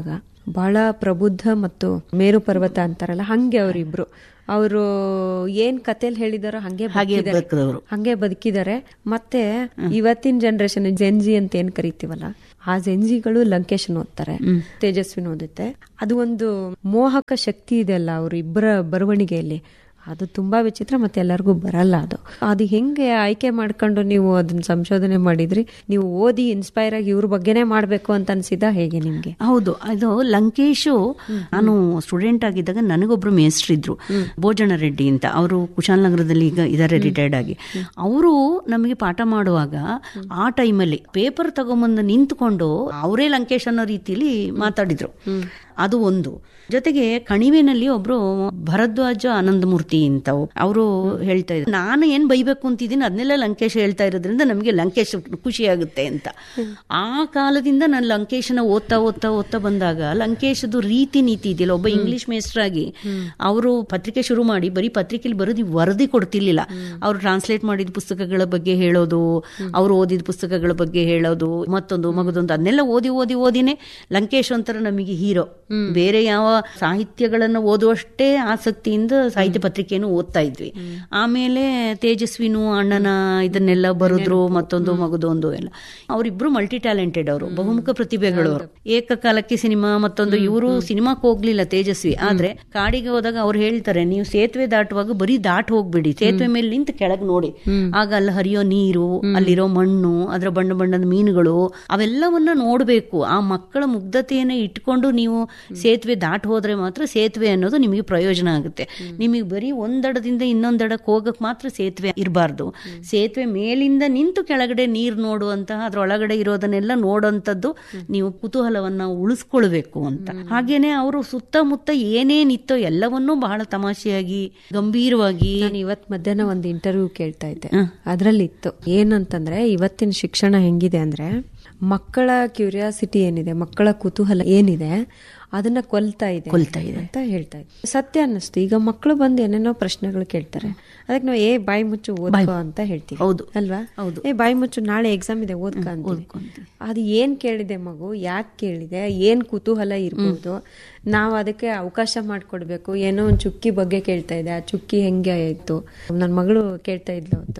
ಬಹಳ ಪ್ರಬುದ್ಧ ಮತ್ತು ಮೇರು ಪರ್ವತ ಅಂತಾರಲ್ಲ ಹಂಗೆ ಅವರಿಬ್ರು ಅವರು ಏನ್ ಕಥೆಲ್ ಹೇಳಿದಾರೋ ಹಂಗೆ ಹಾಗೆ ಬದುಕಿದ್ದಾರೆ. ಬದುಕಿದವರು. ಹಂಗೆ ಬದುಕಿದ್ದಾರೆ ಮತ್ತೆ ಇವತ್ತಿನ ಜನರೇಷನ್ ಜೆನ್ಜಿ ಅಂತ ಏನ್ ಕರಿತೀವಲ್ಲ ಆ ಜೆನ್ಜಿಗಳು ಲಂಕೇಶನ್ ಓದ್ತಾರೆ ತೇಜಸ್ವಿನ ಓದುತ್ತೆ ಅದು ಒಂದು ಮೋಹಕ ಶಕ್ತಿ ಇದೆ ಅಲ್ಲ ಅವ್ರ ಇಬ್ಬರ ಬರವಣಿಗೆಯಲ್ಲಿ ಅದು ತುಂಬಾ ವಿಚಿತ್ರ ಮತ್ತೆ ಎಲ್ಲರಿಗೂ ಬರಲ್ಲ ಅದು ಅದು ಹೆಂಗೆ ಆಯ್ಕೆ ಮಾಡ್ಕೊಂಡು ನೀವು ಅದನ್ನ ಸಂಶೋಧನೆ ಮಾಡಿದ್ರಿ ನೀವು ಓದಿ ಇನ್ಸ್ಪೈರ್ ಆಗಿ ಇವ್ರ ಬಗ್ಗೆನೇ ಮಾಡ್ಬೇಕು ಅಂತ ಅನ್ಸಿದ ಹೇಗೆ ನಿಮ್ಗೆ ಹೌದು ಅದು ಲಂಕೇಶು ನಾನು ಸ್ಟೂಡೆಂಟ್ ಆಗಿದ್ದಾಗ ನನಗೊಬ್ರು ಮೇಸ್ಟ್ರ್ ಇದ್ರು ಭೋಜನ ರೆಡ್ಡಿ ಅಂತ ಅವರು ಕುಶಾಲನಗರದಲ್ಲಿ ಈಗ ಇದಾರೆ ರಿಟೈರ್ಡ್ ಆಗಿ ಅವರು ನಮಗೆ ಪಾಠ ಮಾಡುವಾಗ ಆ ಟೈಮಲ್ಲಿ ಪೇಪರ್ ತಗೊಂಬಂದು ನಿಂತ್ಕೊಂಡು ಅವರೇ ಲಂಕೇಶ್ ಅನ್ನೋ ರೀತಿಲಿ ಮಾತಾಡಿದ್ರು ಅದು ಒಂದು ಜೊತೆಗೆ ಕಣಿವೆನಲ್ಲಿ ಒಬ್ರು ಭರದ್ವಾಜ ಆನಂದಮೂರ್ತಿ ಅಂತ ಅವರು ಹೇಳ್ತಾ ಇದ್ರು ನಾನು ಏನ್ ಬೈಬೇಕು ಅಂತಿದ್ದೀನಿ ಅದನ್ನೆಲ್ಲ ಲಂಕೇಶ್ ಹೇಳ್ತಾ ಇರೋದ್ರಿಂದ ನಮಗೆ ಲಂಕೇಶ್ ಖುಷಿ ಆಗುತ್ತೆ ಅಂತ ಆ ಕಾಲದಿಂದ ನಾನು ಲಂಕೇಶನ ಓದ್ತಾ ಓದ್ತಾ ಓದ್ತಾ ಬಂದಾಗ ಲಂಕೇಶದು ರೀತಿ ನೀತಿ ಇದೆಯಲ್ಲ ಒಬ್ಬ ಇಂಗ್ಲಿಷ್ ಮೇಸ್ಟರ್ ಆಗಿ ಅವರು ಪತ್ರಿಕೆ ಶುರು ಮಾಡಿ ಬರೀ ಪತ್ರಿಕೆಯಲ್ಲಿ ಬರೋದು ವರದಿ ಕೊಡ್ತಿರ್ಲಿಲ್ಲ ಅವ್ರು ಟ್ರಾನ್ಸ್ಲೇಟ್ ಮಾಡಿದ ಪುಸ್ತಕಗಳ ಬಗ್ಗೆ ಹೇಳೋದು ಅವ್ರು ಓದಿದ ಪುಸ್ತಕಗಳ ಬಗ್ಗೆ ಹೇಳೋದು ಮತ್ತೊಂದು ಮಗದೊಂದು ಅದನ್ನೆಲ್ಲ ಓದಿ ಓದಿ ಓದಿನೇ ಲಂಕೇಶ್ ಒಂಥರ ನಮಗೆ ಹೀರೋ ಬೇರೆ ಯಾವ ಸಾಹಿತ್ಯಗಳನ್ನು ಓದುವಷ್ಟೇ ಆಸಕ್ತಿಯಿಂದ ಸಾಹಿತ್ಯ ಪತ್ರಿಕೆಯನ್ನು ಓದ್ತಾ ಇದ್ವಿ ಆಮೇಲೆ ತೇಜಸ್ವಿನು ಅಣ್ಣನ ಇದನ್ನೆಲ್ಲ ಬರೆದ್ರು ಮತ್ತೊಂದು ಮಗದೊಂದು ಎಲ್ಲ ಅವರಿಬ್ರು ಮಲ್ಟಿ ಟ್ಯಾಲೆಂಟೆಡ್ ಅವರು ಬಹುಮುಖ ಪ್ರತಿಭೆಗಳವರು ಏಕಕಾಲಕ್ಕೆ ಸಿನಿಮಾ ಮತ್ತೊಂದು ಇವರು ಸಿನಿಮಾಕ್ಕೆ ಹೋಗ್ಲಿಲ್ಲ ತೇಜಸ್ವಿ ಆದ್ರೆ ಕಾಡಿಗೆ ಹೋದಾಗ ಅವ್ರು ಹೇಳ್ತಾರೆ ನೀವು ಸೇತುವೆ ದಾಟುವಾಗ ಬರೀ ದಾಟ್ ಹೋಗ್ಬಿಡಿ ಸೇತುವೆ ಮೇಲೆ ನಿಂತು ಕೆಳಗೆ ನೋಡಿ ಆಗ ಅಲ್ಲಿ ಹರಿಯೋ ನೀರು ಅಲ್ಲಿರೋ ಮಣ್ಣು ಅದರ ಬಣ್ಣ ಬಣ್ಣದ ಮೀನುಗಳು ಅವೆಲ್ಲವನ್ನ ನೋಡಬೇಕು ಆ ಮಕ್ಕಳ ಮುಗ್ಧತೆಯನ್ನ ಇಟ್ಕೊಂಡು ನೀವು ಸೇತುವೆ ದಾಟ್ ಹೋದ್ರೆ ಮಾತ್ರ ಸೇತುವೆ ಅನ್ನೋದು ನಿಮಗೆ ಪ್ರಯೋಜನ ಆಗುತ್ತೆ ನಿಮಗೆ ಬರೀ ಒಂದಡದಿಂದ ಇನ್ನೊಂದಡಕ್ಕೆ ಹೋಗಕ್ ಮಾತ್ರ ಸೇತುವೆ ಇರಬಾರ್ದು ಸೇತುವೆ ಮೇಲಿಂದ ನಿಂತು ಕೆಳಗಡೆ ನೀರು ನೋಡುವಂತಹ ಅದ್ರೊಳಗಡೆ ಇರೋದನ್ನೆಲ್ಲ ನೋಡುವಂಥದ್ದು ನೀವು ಕುತೂಹಲವನ್ನ ಉಳಿಸ್ಕೊಳ್ಬೇಕು ಅಂತ ಹಾಗೇನೆ ಅವರು ಸುತ್ತಮುತ್ತ ಏನೇನಿತ್ತೋ ಎಲ್ಲವನ್ನೂ ಬಹಳ ತಮಾಷೆಯಾಗಿ ಗಂಭೀರವಾಗಿ ನಾನು ಇವತ್ ಮಧ್ಯಾಹ್ನ ಒಂದು ಇಂಟರ್ವ್ಯೂ ಕೇಳ್ತಾ ಇದ್ದೆ ಅದ್ರಲ್ಲಿ ಇತ್ತು ಏನಂತಂದ್ರೆ ಇವತ್ತಿನ ಶಿಕ್ಷಣ ಹೆಂಗಿದೆ ಅಂದ್ರೆ ಮಕ್ಕಳ ಕ್ಯೂರಿಯಾಸಿಟಿ ಏನಿದೆ ಮಕ್ಕಳ ಕುತೂಹಲ ಏನಿದೆ ಅದನ್ನ ಕೊಲ್ತಾ ಇದೆ ಕೊಲ್ತಾ ಇದೆ. ಅಂತ ಹೇಳ್ತಾ ಇದ್ದೆ ಸತ್ಯ ಅನ್ನಿಸ್ತು ಈಗ ಮಕ್ಕಳು ಬಂದು ಏನೇನೋ ಪ್ರಶ್ನೆಗಳು ಕೇಳ್ತಾರೆ ಅದಕ್ಕೆ ನಾವು ಏ ಬಾಯಿ ಮುಚ್ಚು ಓದ್ಕೋ ಅಂತ ಹೇಳ್ತೀವಿ ಹೌದು. ಅಲ್ವಾ ಹೌದು. ಏ ಬಾಯಿ ಮುಚ್ಚು ನಾಳೆ ಎಕ್ಸಾಮ್ ಇದೆ ಓದ್ಕೊ ಅಂತೀವಿ ಅದು ಏನ್ ಕೇಳಿದೆ ಮಗು ಯಾಕೆ ಕೇಳಿದೆ ಏನ್ ಕುತೂಹಲ ಇರ್ಬೋದು ನಾವು ಅದಕ್ಕೆ ಅವಕಾಶ ಮಾಡ್ಕೊಡ್ಬೇಕು ಏನೋ ಒಂದು ಚುಕ್ಕಿ ಬಗ್ಗೆ ಕೇಳ್ತಾ ಇದೆ ಆ ಚುಕ್ಕಿ ಹೆಂಗೆ ಆಯ್ತು ನನ್ನ ಮಗಳು ಕೇಳ್ತಾ ಇದ್ಲು ಅವತ್ತು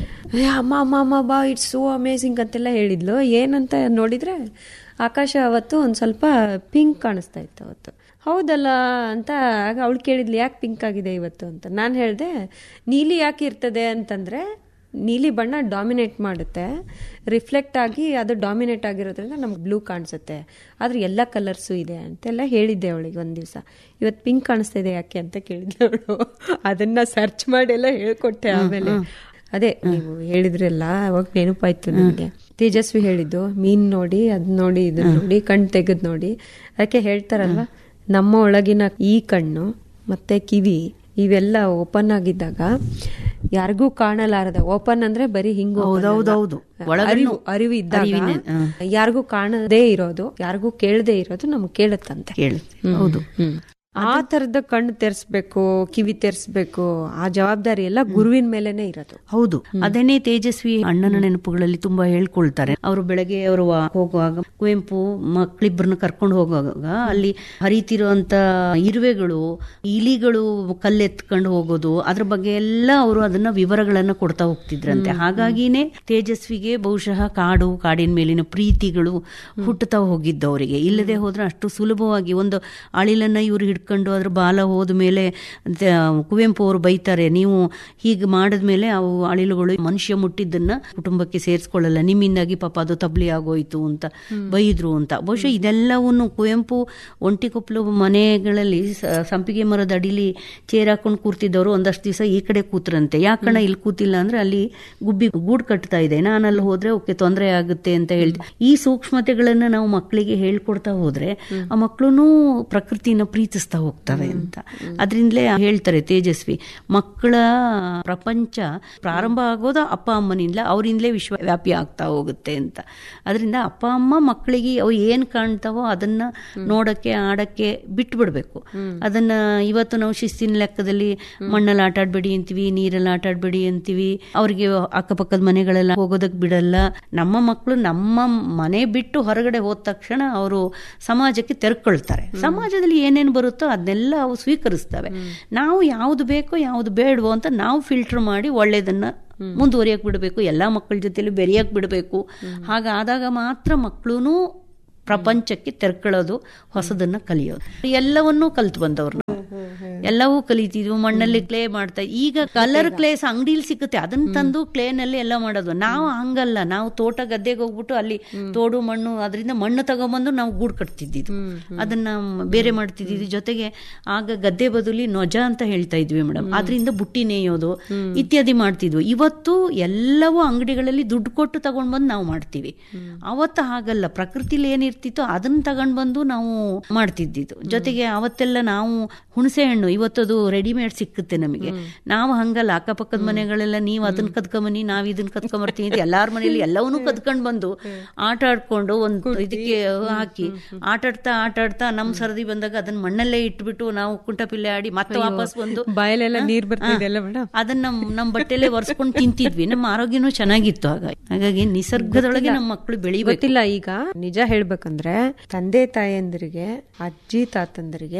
ಏ ಅಮ್ಮ ಅಮ್ಮ ಅಮ್ಮ ಬಾ ಇಟ್ಸ್ ಸೋ ಅಮೇಸಿಂಗ್ ಅಂತೆಲ್ಲ ಹೇಳಿದ್ಲು ಏನಂತ ನೋಡಿದ್ರೆ ಆಕಾಶ ಅವತ್ತು ಒಂದ್ ಸ್ವಲ್ಪ ಪಿಂಕ್ ಕಾಣಿಸ್ತಾ ಇತ್ತು ಅವತ್ತು ಹೌದಲ್ಲ ಅಂತ ಆಗ ಅವಳು ಕೇಳಿದ್ಲು ಯಾಕೆ ಪಿಂಕ್ ಆಗಿದೆ ಇವತ್ತು ಅಂತ ನಾನು ಹೇಳಿದೆ ನೀಲಿ ಯಾಕೆ ಇರ್ತದೆ ಅಂತಂದ್ರೆ ನೀಲಿ ಬಣ್ಣ ಡಾಮಿನೇಟ್ ಮಾಡುತ್ತೆ ರಿಫ್ಲೆಕ್ಟ್ ಆಗಿ ಅದು ಡಾಮಿನೇಟ್ ಆಗಿರೋದ್ರಿಂದ ನಮ್ಗೆ ಬ್ಲೂ ಕಾಣಿಸುತ್ತೆ ಆದ್ರೆ ಎಲ್ಲ ಕಲರ್ಸು ಇದೆ ಅಂತೆಲ್ಲ ಹೇಳಿದ್ದೆ ಅವಳಿಗೆ ಒಂದು ದಿವಸ ಇವತ್ತು ಪಿಂಕ್ ಕಾಣಿಸ್ತಾ ಇದೆ ಯಾಕೆ ಅಂತ ಕೇಳಿದ್ಲು ಅವಳು ಅದನ್ನ ಸರ್ಚ್ ಮಾಡಿ ಎಲ್ಲ ಹೇಳ್ಕೊಟ್ಟೆ ಆಮೇಲೆ ಅದೇ ನೀವು ಹೇಳಿದ್ರಲ್ಲ ಅವಾಗ ನೆನಪಾಯ್ತು ನನಗೆ ತೇಜಸ್ವಿ ಹೇಳಿದ್ದು ಮೀನ್ ನೋಡಿ ಅದ್ ನೋಡಿ ಇದನ್ನ ನೋಡಿ ಕಣ್ ತೆಗೆದ್ ನೋಡಿ ಅದಕ್ಕೆ ಹೇಳ್ತಾರಲ್ವ ನಮ್ಮ ಒಳಗಿನ ಈ ಕಣ್ಣು ಮತ್ತೆ ಕಿವಿ ಇವೆಲ್ಲ ಓಪನ್ ಆಗಿದ್ದಾಗ ಯಾರಿಗೂ ಕಾಣಲಾರದ ಓಪನ್ ಅಂದ್ರೆ ಬರೀ ಹಿಂಗ ಹೌದೌದೌದು. ಒಳಗಣ್ಣು ಅರಿವು ಅರಿವು ಇದ್ದಾಗ ಅರಿವಿನ, ಹ. ಯಾರಿಗೂ ಕಾಣದೇ ಇರೋದು ಯಾರಿಗೂ ಕೇಳದೇ ಇರೋದು ನಮ್ಗೆ ಕೇಳುತ್ತಂತೆ ಕೇಳುತ್ತೆ ಹೌದು ಆ ತರದ ಕಣ್ಣು ತೆರೆಸ್ಬೇಕು ಕಿವಿ ತೆರೆಸ್ಬೇಕು ಆ ಜವಾಬ್ದಾರಿ ಎಲ್ಲ ಗುರುವಿನ ಮೇಲೆನೆ ಇರೋದು ಹೌದು ಅದನ್ನೇ ತೇಜಸ್ವಿ ಅಣ್ಣನ ನೆನಪುಗಳಲ್ಲಿ ತುಂಬಾ ಹೇಳ್ಕೊಳ್ತಾರೆ ಅವರು ಬೆಳಗ್ಗೆ ಅವರು ಹೋಗುವಾಗ ಕುವೆಂಪು ಮಕ್ಕಳಿಬ್ಬರನ್ನ ಕರ್ಕೊಂಡು ಹೋಗುವಾಗ ಅಲ್ಲಿ ಹರಿತಿರುವಂತ ಇರುವೆಗಳು ಇಲಿಗಳು ಕಲ್ಲೆತ್ಕೊಂಡು ಹೋಗೋದು ಅದ್ರ ಬಗ್ಗೆ ಎಲ್ಲ ಅವರು ಅದನ್ನ ವಿವರಗಳನ್ನ ಕೊಡ್ತಾ ಹೋಗ್ತಿದ್ರಂತೆ ಹಾಗಾಗಿನೇ ತೇಜಸ್ವಿಗೆ ಬಹುಶಃ ಕಾಡು ಕಾಡಿನ ಮೇಲಿನ ಪ್ರೀತಿಗಳು ಹುಟ್ಟುತ್ತಾ ಹೋಗಿದ್ದು ಅವರಿಗೆ ಇಲ್ಲದೆ ಹೋದ್ರೆ ಅಷ್ಟು ಸುಲಭವಾಗಿ ಒಂದು ಅಳಿಲನ್ನ ಇವರು ಹಿಡ್ಕೊಂಡು ಅದ್ರ ಬಾಲ ಹೋದ ಮೇಲೆ ಅಂತ ಕುವೆಂಪು ಅವರು ಬೈತಾರೆ ನೀವು ಹೀಗೆ ಮಾಡಿದ್ಮೇಲೆ ಅವು ಅಳಿಲುಗಳು ಮನುಷ್ಯ ಮುಟ್ಟಿದ್ದನ್ನ ಕುಟುಂಬಕ್ಕೆ ಸೇರಿಸ್ಕೊಳ್ಳಲ್ಲ ನಿಮ್ಮಿಂದಾಗಿ ಪಾಪ ಅದು ತಬ್ಲಿ ಆಗೋಯ್ತು ಅಂತ ಬೈದ್ರು ಅಂತ ಬಹುಶಃ ಇದೆಲ್ಲವನ್ನು ಕುವೆಂಪು ಒಂಟಿಕೊಪ್ಪಲು ಮನೆಗಳಲ್ಲಿ ಸ- ಸಂಪಿಗೆ ಮರದ ಅಡಿಲಿ ಚೇರ್ ಹಾಕೊಂಡು ಕೂರ್ತಿದ್ದವರು ಒಂದಷ್ಟು ದಿವಸ ಈ ಕಡೆ ಕೂತ್ರಂತೆ ಯಾಕಣ್ಣ ಇಲ್ಲಿ ಕೂತಿಲ್ಲ ಅಂದ್ರೆ ಅಲ್ಲಿ ಗುಬ್ಬಿ ಗೂಡ್ ಕಟ್ತಾ ಇದೆ ನಾನು ಅಲ್ಲಿ ಹೋದ್ರೆ ಓಕೆ ತೊಂದರೆ ಆಗುತ್ತೆ ಅಂತ ಹೇಳ್ತೀವಿ ಈ ಸೂಕ್ಷ್ಮತೆಗಳನ್ನ ನಾವು ಮಕ್ಕಳಿಗೆ ಹೇಳ್ಕೊಡ್ತಾ ಹೋದ್ರೆ ಆ ಮಕ್ಕಳು ಪ್ರಕೃತಿನ ಪ್ರೀತಿಸ್ತಾ ಆಗ್ತಾ ಹೋಗ್ತವೆ ಅಂತ ಅದರಿಂದಲೇ ಹೇಳ್ತಾರೆ ತೇಜಸ್ವಿ ಮಕ್ಕಳ ಪ್ರಪಂಚ ಪ್ರಾರಂಭ ಆಗೋದು ಅಪ್ಪ ಅಮ್ಮನಿಂದ ಅವರಿಂದಲೇ ವಿಶ್ವವ್ಯಾಪಿ ಆಗ್ತಾ ಹೋಗುತ್ತೆ ಅಂತ ಅದರಿಂದ ಅಪ್ಪ ಅಮ್ಮ ಮಕ್ಕಳಿಗೆ ಅವು ಏನ್ ಕಾಣ್ತಾವೋ ಅದನ್ನ ನೋಡಕ್ಕೆ ಆಡಕ್ಕೆ ಬಿಟ್ಬಿಡ್ಬೇಕು ಅದನ್ನ ಇವತ್ತು ನಾವು ಶಿಸ್ತಿನ ಲೆಕ್ಕದಲ್ಲಿ ಮಣ್ಣಲ್ಲಿ ಆಟ ಆಡ್ಬೇಡಿ ಅಂತೀವಿ ನೀರಲ್ಲಿ ಆಟ ಆಡ್ಬೇಡಿ ಅಂತೀವಿ ಅವ್ರಿಗೆ ಅಕ್ಕಪಕ್ಕದ ಮನೆಗಳೆಲ್ಲ ಹೋಗೋದಕ್ ಬಿಡಲ್ಲ ನಮ್ಮ ಮಕ್ಕಳು ನಮ್ಮ ಮನೆ ಬಿಟ್ಟು ಹೊರಗಡೆ ಹೋದ ತಕ್ಷಣ ಅವರು ಸಮಾಜಕ್ಕೆ ತೆರ್ಕೊಳ್ತಾರೆ ಸಮಾಜದಲ್ಲಿ ಏನೇನು ಬರುತ್ತೋ ಅದನ್ನೆಲ್ಲ ಅವು ಸ್ವೀಕರಿಸ್ತವೆ ನಾವು ಯಾವ್ದು ಬೇಕೋ ಯಾವ್ದು ಬೇಡವೋ ಅಂತ ನಾವು ಫಿಲ್ಟರ್ ಮಾಡಿ ಒಳ್ಳೇದನ್ನ ಮುಂದುವರಿಯಕ್ ಬಿಡಬೇಕು ಎಲ್ಲಾ ಮಕ್ಕಳ ಜೊತೆಲಿ ಬೆರೆಯಕ್ ಬಿಡಬೇಕು ಹಾಗಾದಾಗ ಮಾತ್ರ ಮಕ್ಕಳು ಪ್ರಪಂಚಕ್ಕೆ ತೆರ್ಕೊಳ್ಳೋದು ಹೊಸದನ್ನ ಕಲಿಯೋದು ಎಲ್ಲವನ್ನೂ ಕಲ್ತು ಬಂದವ್ರು ನಾವು ಎಲ್ಲವೂ ಕಲಿತಿದ್ವು ಮಣ್ಣಲ್ಲಿ ಕ್ಲೇ ಮಾಡ್ತಾ ಈಗ ಕಲರ್ ಕ್ಲೇಸ್ ಅಂಗಡಿಲಿ ಸಿಗುತ್ತೆ ಅದನ್ನ ತಂದು ಕ್ಲೇನಲ್ಲಿ ಎಲ್ಲ ಮಾಡೋದು ನಾವು ಹಂಗಲ್ಲ ನಾವು ತೋಟ ಗದ್ದೆಗೆ ಹೋಗ್ಬಿಟ್ಟು ಅಲ್ಲಿ ತೋಡು ಮಣ್ಣು ಅದರಿಂದ ಮಣ್ಣು ತಗೊಂಬಂದು ನಾವು ಗೂಡು ಕಟ್ತಿದ್ದಿದ್ದು ಅದನ್ನ ಬೇರೆ ಮಾಡ್ತಿದ್ವಿ ಜೊತೆಗೆ ಆಗ ಗದ್ದೆ ಬದಲಿ ನೊಜ ಅಂತ ಹೇಳ್ತಾ ಇದ್ವಿ ಮೇಡಮ್ ಅದರಿಂದ ಬುಟ್ಟಿ ನೇಯೋದು ಇತ್ಯಾದಿ ಮಾಡ್ತಿದ್ವು ಇವತ್ತು ಎಲ್ಲವೂ ಅಂಗಡಿಗಳಲ್ಲಿ ದುಡ್ಡು ಕೊಟ್ಟು ತಗೊಂಡ್ ಬಂದು ನಾವು ಮಾಡ್ತೀವಿ ಅವತ್ತು ಹಾಗಲ್ಲ ಪ್ರಕೃತಿಲಿ ಏನಿರ್ತಿತ್ತೋ ಅದನ್ನ ತಗೊಂಡ್ ಬಂದು ನಾವು ಮಾಡ್ತಿದ್ದಿದ್ದು ಜೊತೆಗೆ ಅವತ್ತೆಲ್ಲ ನಾವು ಹುಣಸೆ ಹಣ್ಣು ಇವತ್ತದು ರೆಡಿಮೇಡ್ ಸಿಕ್ಕುತ್ತೆ ನಮಗೆ ನಾವು ಹಂಗಲ್ಲ ಅಕ್ಕಪಕ್ಕದ ಮನೆಗಳೆಲ್ಲ ನೀವು ಅದನ್ನ ಕದ್ಕೊಂಬನಿ ನಾವ್ ಇದನ್ನ ಕದ್ಕೊಂಬರ್ತೀವಿ ಅಂತ ಎಲ್ಲಾರ ಮನೆಯಲ್ಲಿ ಎಲ್ಲವನ್ನೂ ಕದ್ಕೊಂಡ್ ಬಂದು ಆಟ ಆಡ್ಕೊಂಡು ಒಂದು ಇದಕ್ಕೆ ಹಾಕಿ ಆಟ ಆಡ್ತಾ ಆಟ ಆಡ್ತಾ ನಮ್ ಸರದಿ ಬಂದಾಗ ಅದನ್ನ ಮಣ್ಣಲ್ಲೇ ಇಟ್ಬಿಟ್ಟು ನಾವು ಕುಂಟಪಿಲ್ಲೆ ಆಡಿ ಮತ್ತೆ ವಾಪಸ್ ಬಂದು ಬಾಯಲ್ಲೆಲ್ಲ ಹಾ, ನೀರ್ ಬರ್ತಿದೆಯಲ್ಲ ಹಾ. ಮೇಡಮ್ ಅದನ್ನ ನಮ್ ನಮ್ ಬಟ್ಟೆಲೆ ಒರೆಸ್ಕೊಂಡು ತಿಂತಿದ್ವಿ ನಮ್ಮ ಆರೋಗ್ಯನೂ ಚೆನ್ನಾಗಿತ್ತು ಆಗ ಹಾಗಾಗಿ ನಿಸರ್ಗದೊಳಗೆ ನಮ್ಮ ಮಕ್ಕಳು ಬೆಳಿಬೇಕು ಗೊತ್ತಿಲ್ಲ ಈಗ ನಿಜ ಹೇಳ್ಬೇಕಂದ್ರೆ ತಂದೆ ತಾಯಂದಿರಿಗೆ ಅಜ್ಜಿ ತಾತಂದರಿಗೆ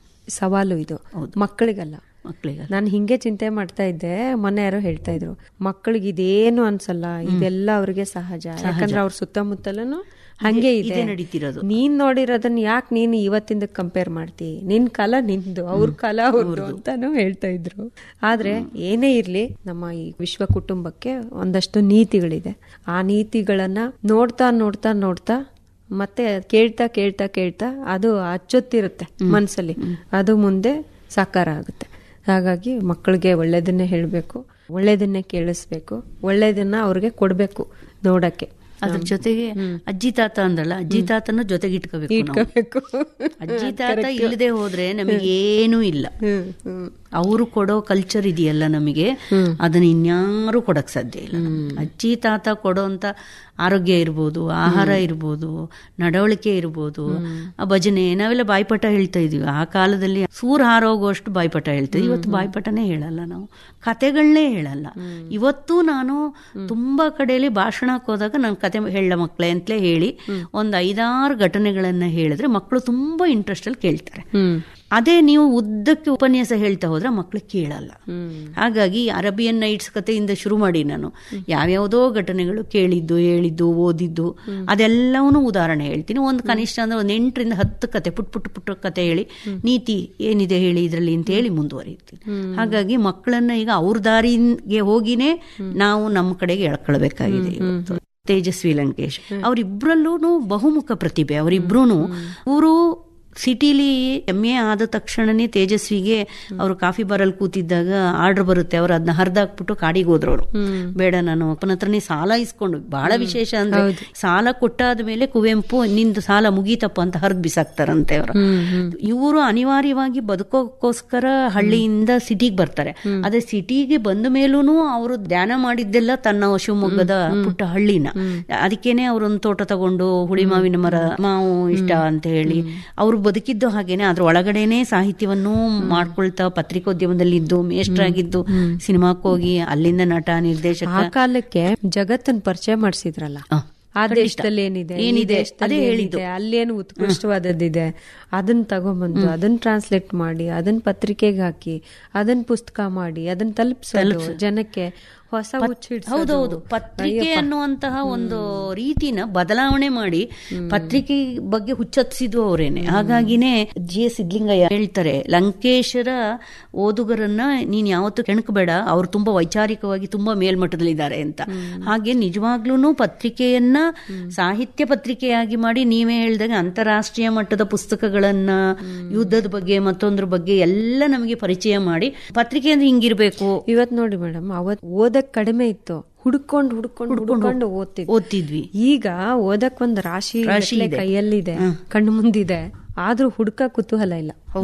ಸವಾಲು ಇದು ಮಕ್ಕಳಿಗಲ್ಲ ಮಕ್ಕಳಿಗೆ ನಾನು ಹಿಂಗೆ ಚಿಂತೆ ಮಾಡ್ತಾ ಇದ್ದೆ ಮೊನ್ನೆ ಯಾರೋ ಹೇಳ್ತಾ ಇದ್ರು ಮಕ್ಕಳಿಗೆ ಇದೇನು ಅನ್ಸಲ್ಲ ಇದೆಲ್ಲ ಅವ್ರಿಗೆ ಸಹಜ ಯಾಕಂದ್ರೆ ಅವ್ರ ಸುತ್ತಮುತ್ತಲೂ ಹಂಗೆ ಇದೆ ಇದೇ ನಡೀತಿರೋದು ನೀನ್ ನೋಡಿರೋದನ್ನ ಯಾಕೆ ನೀನು ಇವತ್ತಿಂದ ಕಂಪೇರ್ ಮಾಡ್ತಿ ನಿನ್ ಕಾಲ ನಿಂದು ಅವ್ರ ಕಾಲ ಅವ್ರದ್ದು ಅಂತಾನು ಹೇಳ್ತಾ ಇದ್ರು ಆದ್ರೆ ಏನೇ ಇರ್ಲಿ ನಮ್ಮ ಈ ವಿಶ್ವ ಕುಟುಂಬಕ್ಕೆ ಒಂದಷ್ಟು ನೀತಿಗಳಿದೆ ಆ ನೀತಿಗಳನ್ನ ನೋಡ್ತಾ ನೋಡ್ತಾ ನೋಡ್ತಾ ಮತ್ತೆ ಕೇಳ್ತಾ ಕೇಳ್ತಾ ಕೇಳ್ತಾ ಅದು ಅಚ್ಚೊತ್ತಿರುತ್ತೆ ಮನ್ಸಲ್ಲಿ ಅದು ಮುಂದೆ ಸಾಕಾರ ಆಗುತ್ತೆ ಹಾಗಾಗಿ ಮಕ್ಕಳಿಗೆ ಒಳ್ಳೇದನ್ನೇ ಹೇಳಬೇಕು ಒಳ್ಳೇದನ್ನೇ ಕೇಳಿಸ್ಬೇಕು ಒಳ್ಳೇದನ್ನ ಅವ್ರಿಗೆ ಕೊಡ್ಬೇಕು ನೋಡಕ್ಕೆ ಅದ್ರ ಜೊತೆಗೆ ಅಜ್ಜಿ ತಾತ ಅಂದಲ್ಲ ಅಜ್ಜಿ ತಾತನ ಜೊತೆಗೆ ಇಟ್ಕೋಬೇಕು ನಾವು. ಇಟ್ಕೋಬೇಕು ಅಜ್ಜಿ ತಾತ ಇಲ್ಲದೆ ಹೋದ್ರೆ ನಮಗೆ ಏನೂ ಇಲ್ಲ ಹ್ಮ್ ಹ್ಮ್ ಅವರು ಕೊಡೋ ಕಲ್ಚರ್ ಇದೆಯಲ್ಲ ನಮಗೆ ಅದನ್ನ ಇನ್ಯಾರು ಕೊಡಕ್ ಸಾಧ್ಯ ಇಲ್ಲ ಅಜ್ಜಿ ತಾತ ಕೊಡೋಂತ ಆರೋಗ್ಯ ಇರ್ಬೋದು ಆಹಾರ ಇರ್ಬೋದು ನಡವಳಿಕೆ ಇರ್ಬೋದು ಆ ಭಜನೆ ನಾವೆಲ್ಲ ಬಾಯ್ಪಟ ಹೇಳ್ತಾ ಇದೀವಿ ಆ ಕಾಲದಲ್ಲಿ ಸೂರ್ ಹಾರೋಗುವಷ್ಟು ಬಾಯ್ಪಟ ಹೇಳ್ತೀವಿ ಇವತ್ತು ಬಾಯ್ಪಟನೇ ಹೇಳಲ್ಲ ನಾವು ಕತೆಗಳನ್ನೇ ಹೇಳಲ್ಲ ಇವತ್ತು ನಾನು ತುಂಬಾ ಕಡೆಯಲ್ಲಿ ಭಾಷಣಕ್ಕೆ ಹೋದಾಗ ನಾನು ಕತೆ ಹೇಳ ಮಕ್ಕಳೇ ಅಂತಲೇ ಹೇಳಿ ಒಂದ್ ಐದಾರು ಘಟನೆಗಳನ್ನ ಹೇಳಿದ್ರೆ ಮಕ್ಕಳು ತುಂಬಾ ಇಂಟ್ರೆಸ್ಟ್ ಅಲ್ಲಿ ಕೇಳ್ತಾರೆ ಹ್ಮ್ ಅದೇ ನೀವು ಉದ್ದಕ್ಕೆ ಉಪನ್ಯಾಸ ಹೇಳ್ತಾ ಹೋದ್ರೆ ಮಕ್ಳು ಕೇಳಲ್ಲ ಹಾಗಾಗಿ ಅರಬಿಯನ್ ನೈಟ್ಸ್ ಕಥೆಯಿಂದ ಶುರು ಮಾಡಿ ನಾನು ಯಾವ್ಯಾವುದೋ ಘಟನೆಗಳು ಕೇಳಿದ್ದು ಹೇಳಿದ್ದು ಓದಿದ್ದು ಅದೆಲ್ಲವನ್ನೂ ಉದಾಹರಣೆ ಹೇಳ್ತೀನಿ ಒಂದು ಕನಿಷ್ಠ ಅಂದ್ರೆ ಒಂದು ಎಂಟರಿಂದ ಹತ್ತು ಕತೆ ಪುಟ್ ಪುಟ್ ಪುಟ್ಟ ಕತೆ ಹೇಳಿ ನೀತಿ ಏನಿದೆ ಹೇಳಿ ಇದರಲ್ಲಿ ಅಂತ ಹೇಳಿ ಮುಂದುವರಿಯುತ್ತೀನಿ ಹಾಗಾಗಿ ಮಕ್ಕಳನ್ನ ಈಗ ಅವ್ರ ದಾರಿಗೆ ಹೋಗಿನೇ ನಾವು ನಮ್ಮ ಕಡೆಗೆ ಎಳ್ಕೊಳ್ಬೇಕಾಗಿದೆ ಇವತ್ತು ತೇಜಸ್ವಿ ಲಂಕೇಶ್ ಅವರಿಬ್ರಲ್ಲೂ ಬಹುಮುಖ ಪ್ರತಿಭೆ ಅವರಿಬ್ರು ಅವರು ಸಿಟಿಲಿ ಎಮ್ ಎ ಆದ ತಕ್ಷಣನೇ ತೇಜಸ್ವಿಗೆ ಅವರು ಕಾಫಿ ಬಾರಲ್ಲಿ ಕೂತಿದ್ದಾಗ ಆರ್ಡರ್ ಬರುತ್ತೆ ಅವ್ರು ಅದನ್ನ ಹರಿದಾಕ್ಬಿಟ್ಟು ಕಾಡಿಗೆ ಹೋದ್ರು ಅವರು ಬೇಡ ನಾನು ಅಪ್ಪನ ಹತ್ರನೇ ಸಾಲ ಇಸ್ಕೊಂಡು ಬಹಳ ವಿಶೇಷ ಅಂದ್ರೆ ಸಾಲ ಕೊಟ್ಟಾದ ಮೇಲೆ ಕುವೆಂಪು ನಿಂದು ಸಾಲ ಮುಗೀತಪ್ಪ ಅಂತ ಹರಿದ್ ಬಿಸಾಕ್ತಾರಂತೆ ಅವರು ಇವರು ಅನಿವಾರ್ಯವಾಗಿ ಬದುಕೋಕ್ಕೋಸ್ಕರ ಹಳ್ಳಿಯಿಂದ ಸಿಟಿಗೆ ಬರ್ತಾರೆ ಅದೇ ಸಿಟಿಗೆ ಬಂದ ಮೇಲೂ ಅವರು ಧ್ಯಾನ ಮಾಡಿದ್ದೆಲ್ಲ ತನ್ನ ಶಿವಮೊಗ್ಗದ ಪುಟ್ಟ ಹಳ್ಳಿನ ಅದಕ್ಕೇನೆ ಅವರೊಂದು ತೋಟ ತಗೊಂಡು ಹುಳಿ ಮಾವಿನ ಮರ ಮಾವು ಇಷ್ಟ ಅಂತ ಹೇಳಿ ಅವ್ರು ಬದುಕಿದ್ದು ಹಾಗೇನೆ ಅದ್ರ ಒಳಗಡೆನೆ ಸಾಹಿತ್ಯವನ್ನು ಮಾಡ್ಕೊಳ್ತಾ ಪತ್ರಿಕೋದ್ಯಮದಲ್ಲಿ ಇದ್ದು ಮೇಷ್ಟ್ರಾಗಿದ್ದು ಸಿನಿಮಾಕ್ಕೆ ಹೋಗಿ ಅಲ್ಲಿಂದ ನಟ ನಿರ್ದೇಶಕ ಆ ಕಾಲಕ್ಕೆ ಜಗತ್ತನ್ನ ಪರಿಚಯ ಮಾಡಿಸಿದ್ರಲ್ಲ ಆ, ಆ ದೇಶದಲ್ಲಿ ಏನಿದೆ ಈ ಏನಿದೆ? ದೇಶದಲ್ಲಿ ಅದೇ ಏನಿದೆ ಅಲ್ಲೇನು ಉತ್ಕೃಷ್ಟವಾದದ್ದಿದೆ ಅದನ್ನ ತಗೊಂಬಂದು ಅದನ್ನ ಟ್ರಾನ್ಸ್ಲೇಟ್ ಮಾಡಿ ಅದನ್ನ ಪತ್ರಿಕೆಗೆ ಹಾಕಿ ಅದನ್ನ ಪುಸ್ತಕ ಮಾಡಿ ಅದನ್ನ ತಲುಪಿಸೋದು ಜನಕ್ಕೆ ಹೊಸ ಹುಚ್ಚಿಡ್ಸೋದು. ಹೌದೌದು ಪತ್ರಿಕೆ ಅನ್ನುವಂತಹ ಒಂದು ರೀತಿನ ಬದಲಾವಣೆ ಮಾಡಿ ಪತ್ರಿಕೆ ಬಗ್ಗೆ ಹುಚ್ಚತ್ತಿಸಿದ್ದು ಅವರೇನೆ ಹಾಗಾಗಿನೇ ಜಿ ಎಸ್ ಸಿದ್ಲಿಂಗಯ್ಯ ಹೇಳ್ತಾರೆ ಲಂಕೇಶರ ಓದುಗರನ್ನ ನೀನ್ ಯಾವತ್ತು ಕೆಣಕಬೇಡ ಅವ್ರು ತುಂಬಾ ವೈಚಾರಿಕವಾಗಿ ತುಂಬಾ ಮೇಲ್ಮಟ್ಟದಲ್ಲಿದ್ದಾರೆ ಅಂತ ಹಾಗೆ ನಿಜವಾಗ್ಲೂ ಪತ್ರಿಕೆಯನ್ನ ಸಾಹಿತ್ಯ ಪತ್ರಿಕೆಯಾಗಿ ಮಾಡಿ ನೀವೇ ಹೇಳ್ದಾಗ ಅಂತಾರಾಷ್ಟ್ರೀಯ ಮಟ್ಟದ ಪುಸ್ತಕಗಳನ್ನ ಯುದ್ಧದ ಬಗ್ಗೆ ಮತ್ತೊಂದ್ರ ಬಗ್ಗೆ ಎಲ್ಲ ನಮಗೆ ಪರಿಚಯ ಮಾಡಿ ಪತ್ರಿಕೆ ಅಂದ್ರೆ ಹಿಂಗಿರ್ಬೇಕು ಇವತ್ ನೋಡಿ ಮೇಡಮ್ ಅವತ್ ಓದಕ್ ಕಡಿಮೆ ಇತ್ತು ಹುಡ್ಕೊಂಡು ಹುಡ್ಕೊಂಡು ಹುಡ್ಕೊಂಡು ಓದ್ತಿದ್ವಿ ಓದ್ತಿದ್ವಿ ಈಗ ಓದಕ್ ಒಂದ್ ರಾಶಿ ರಾಶಿ ಗಟ್ಲೆ ಇದೆ. ಕೈಯಲ್ಲಿದೆ ಕಣ್ಣು ಮುಂದಿದೆ ಆದ್ರೂ ಹುಡ್ಕ ಕುತೂಹಲ ಇಲ್ಲ ಹೌದು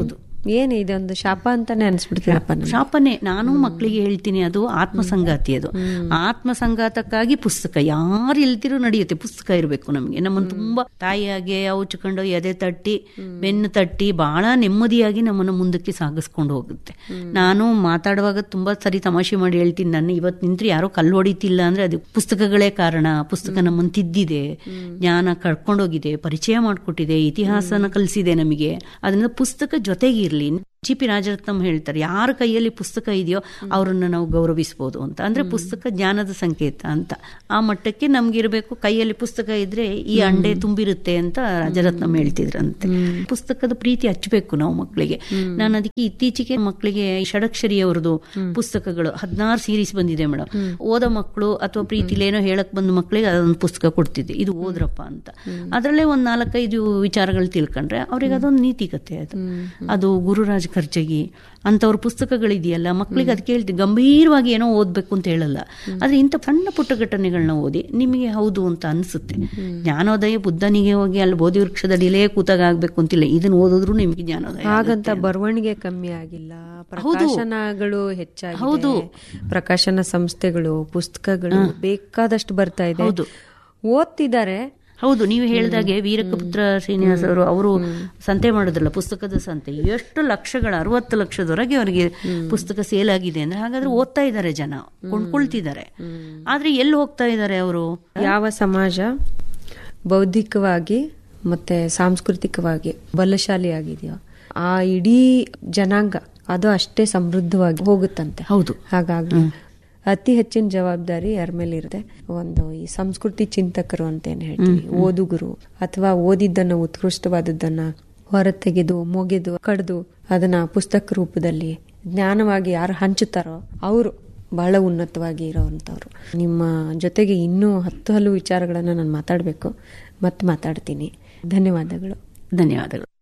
ಏನ್ ಇದೊಂದು ಶಾಪ ಅಂತಾನೆ ಅನ್ಸ್ಬಿಡ್ತೀರಪ್ಪ ನಮ್ಗೆ. ಶಾಪನೆ ನಾನು ಮಕ್ಕಳಿಗೆ ಹೇಳ್ತೀನಿ ಅದು ಆತ್ಮಸಂಗಾತಿ ಅದು ಆತ್ಮಸಂಗಾತಕ್ಕಾಗಿ ಪುಸ್ತಕ ಯಾರು ಇಲ್ದಿರೂ ನಡೆಯುತ್ತೆ ಪುಸ್ತಕ ಇರಬೇಕು ನಮಗೆ ನಮ್ಮನ್ನು ತುಂಬಾ ತಾಯಿಯಾಗೆ ಔಚ್ಕೊಂಡು ಎದೆ ತಟ್ಟಿ ಬೆನ್ನು ತಟ್ಟಿ ಬಹಳ ನೆಮ್ಮದಿಯಾಗಿ ನಮ್ಮನ್ನು ಮುಂದಕ್ಕೆ ಸಾಗಿಸ್ಕೊಂಡು ಹೋಗುತ್ತೆ ನಾನು ಮಾತಾಡುವಾಗ ತುಂಬಾ ಸರಿ ತಮಾಷೆ ಮಾಡಿ ಹೇಳ್ತೀನಿ ನನ್ನ ಇವತ್ತು ನಿಂತ್ರೆ ಯಾರೋ ಕಲ್ಲು ಹೊಡಿತಿಲ್ಲ ಅಂದ್ರೆ ಅದು ಪುಸ್ತಕಗಳೇ ಕಾರಣ ಪುಸ್ತಕ ನಮ್ಮನ್ನು ತಿದ್ದಿದೆ ಜ್ಞಾನ ಕಳ್ಕೊಂಡೋಗಿದೆ ಪರಿಚಯ ಮಾಡಿಕೊಟ್ಟಿದೆ ಇತಿಹಾಸನ ಕಲಿಸಿದೆ ನಮಗೆ ಅದರಿಂದ ಪುಸ್ತಕ ಜೊತೆಗಿರ್ಲಿ ಜಿ ಪಿ ರಾಜರತ್ನಂ ಹೇಳ್ತಾರೆ ಯಾರ ಕೈಯಲ್ಲಿ ಪುಸ್ತಕ ಇದೆಯೋ ಅವರನ್ನ ನಾವು ಗೌರವಿಸಬಹುದು ಅಂತ ಅಂದ್ರೆ ಪುಸ್ತಕ ಜ್ಞಾನದ ಸಂಕೇತ ಅಂತ ಆ ಮಟ್ಟಕ್ಕೆ ನಮ್ಗಿರ್ಬೇಕು ಕೈಯಲ್ಲಿ ಪುಸ್ತಕ ಇದ್ರೆ ಈ ಅಂಡೆ ತುಂಬಿರುತ್ತೆ ಅಂತ ರಾಜರತ್ನಂ ಹೇಳ್ತಿದ್ರಂತೆ ಪುಸ್ತಕದ ಪ್ರೀತಿ ಹಚ್ಚಬೇಕು ನಾವು ಮಕ್ಕಳಿಗೆ ನಾನು ಅದಕ್ಕೆ ಇತ್ತೀಚೆಗೆ ಮಕ್ಕಳಿಗೆ ಷಡಕ್ಷರಿ ಅವ್ರದ್ದು ಪುಸ್ತಕಗಳು ಹದಿನಾರು ಸೀರೀಸ್ ಬಂದಿದೆ ಮೇಡಮ್ ಓದೋ ಮಕ್ಕಳು ಅಥವಾ ಪ್ರೀತಿಲೇನೋ ಹೇಳಕ್ ಬಂದ ಮಕ್ಕಳಿಗೆ ಅದೊಂದು ಪುಸ್ತಕ ಕೊಡ್ತಿದ್ದೆ ಇದು ಓದ್ರಪ್ಪ ಅಂತ ಅದರಲ್ಲೇ ಒಂದ್ ನಾಲ್ಕೈದು ವಿಚಾರಗಳು ತಿಳ್ಕೊಂಡ್ರೆ ಅವ್ರಿಗೆ ಅದೊಂದು ನೀತಿಕತೆ ಅದು ಅದು ಗುರುರಾಜ್ ಖರ್ಜಗಿ ಅಂತವ್ರ ಪುಸ್ತಕಗಳಿದೆಯಲ್ಲ ಮಕ್ಕಳಿಗೆ ಅದಕ್ಕೆ ಹೇಳ್ತೀವಿ ಗಂಭೀರವಾಗಿ ಏನೋ ಓದ್ಬೇಕು ಅಂತ ಹೇಳಲ್ಲ ಆದ್ರೆ ಇಂಥ ಸಣ್ಣ ಪುಟ್ಟ ಘಟನೆಗಳನ್ನ ಓದಿ ನಿಮಗೆ ಹೌದು ಅಂತ ಅನ್ಸುತ್ತೆ ಜ್ಞಾನೋದಯ ಬುದ್ಧನಿಗೆ ಹೋಗಿ ಅಲ್ಲಿ ಬೋಧಿ ವೃಕ್ಷದಡಿಲೇ ಕೂತಾಗ ಆಗ್ಬೇಕು ಅಂತಿಲ್ಲ ಇದನ್ನ ಓದಿದ್ರು ನಿಮ್ಗೆ ಜ್ಞಾನೋದಯ ಹಾಗಂತ ಬರವಣಿಗೆ ಕಮ್ಮಿ ಆಗಿಲ್ಲ ಪ್ರಕಾಶನಗಳು ಹೆಚ್ಚಾಗಿದೆ ಪ್ರಕಾಶನ ಸಂಸ್ಥೆಗಳು ಪುಸ್ತಕಗಳು ಬೇಕಾದಷ್ಟು ಬರ್ತಾ ಇದೆ ಓದ್ತಿದ್ದಾರೆ ಹೌದು ನೀವು ಹೇಳಿದಾಗೆ ವೀರಕಪುತ್ರ ಶ್ರೀನಿವಾಸ್ ಅವರು ಅವರು ಸಂತೆ ಮಾಡಿದ್ರಲ್ಲ ಪುಸ್ತಕದ ಸಂತೆ ಎಷ್ಟು ಲಕ್ಷಗಳ ಅರವತ್ತು ಲಕ್ಷದವರೆಗೆ ಅವರಿಗೆ ಪುಸ್ತಕ ಸೇಲ್ ಆಗಿದೆ ಅಂದ್ರೆ ಹಾಗಾದ್ರೆ ಓದ್ತಾ ಇದ್ದಾರೆ ಜನ ಕೊಂಡ್ಕೊಳ್ತಿದ್ದಾರೆ ಆದ್ರೆ ಎಲ್ಲಿ ಹೋಗ್ತಾ ಇದ್ದಾರೆ ಅವರು ಯಾವ ಸಮಾಜ ಬೌದ್ಧಿಕವಾಗಿ ಮತ್ತೆ ಸಾಂಸ್ಕೃತಿಕವಾಗಿ ಬಲಶಾಲಿ ಆಗಿದೆಯೋ ಆ ಇಡೀ ಜನಾಂಗ ಅದು ಅಷ್ಟೇ ಸಮೃದ್ಧವಾಗಿ ಹೋಗುತ್ತಂತೆ ಹೌದು ಹಾಗಾಗಿ ಅತಿ ಹೆಚ್ಚಿನ ಜವಾಬ್ದಾರಿ ಯಾರ ಮೇಲೆ ಇರುತ್ತೆ ಒಂದು ಈ ಸಂಸ್ಕೃತಿ ಚಿಂತಕರು ಅಂತ ಏನ್ ಹೇಳ್ತೀವಿ ಓದುಗರು ಅಥವಾ ಓದಿದ್ದನ್ನ ಉತ್ಕೃಷ್ಟವಾದದ್ದನ್ನ ಹೊರತೆಗೆದು ಮೊಗೆದು ಕಡ್ದು ಅದನ್ನ ಪುಸ್ತಕ ರೂಪದಲ್ಲಿ ಜ್ಞಾನವಾಗಿ ಯಾರು ಹಂಚುತ್ತಾರೋ ಅವರು ಬಹಳ ಉನ್ನತವಾಗಿ ಇರೋವಂಥವ್ರು ನಿಮ್ಮ ಜೊತೆಗೆ ಇನ್ನೂ ಹತ್ತು ಹಲವು ವಿಚಾರಗಳನ್ನ ನಾನು ಮಾತಾಡಬೇಕು ಮತ್ತೆ ಮಾತಾಡ್ತೀನಿ ಧನ್ಯವಾದಗಳು ಧನ್ಯವಾದಗಳು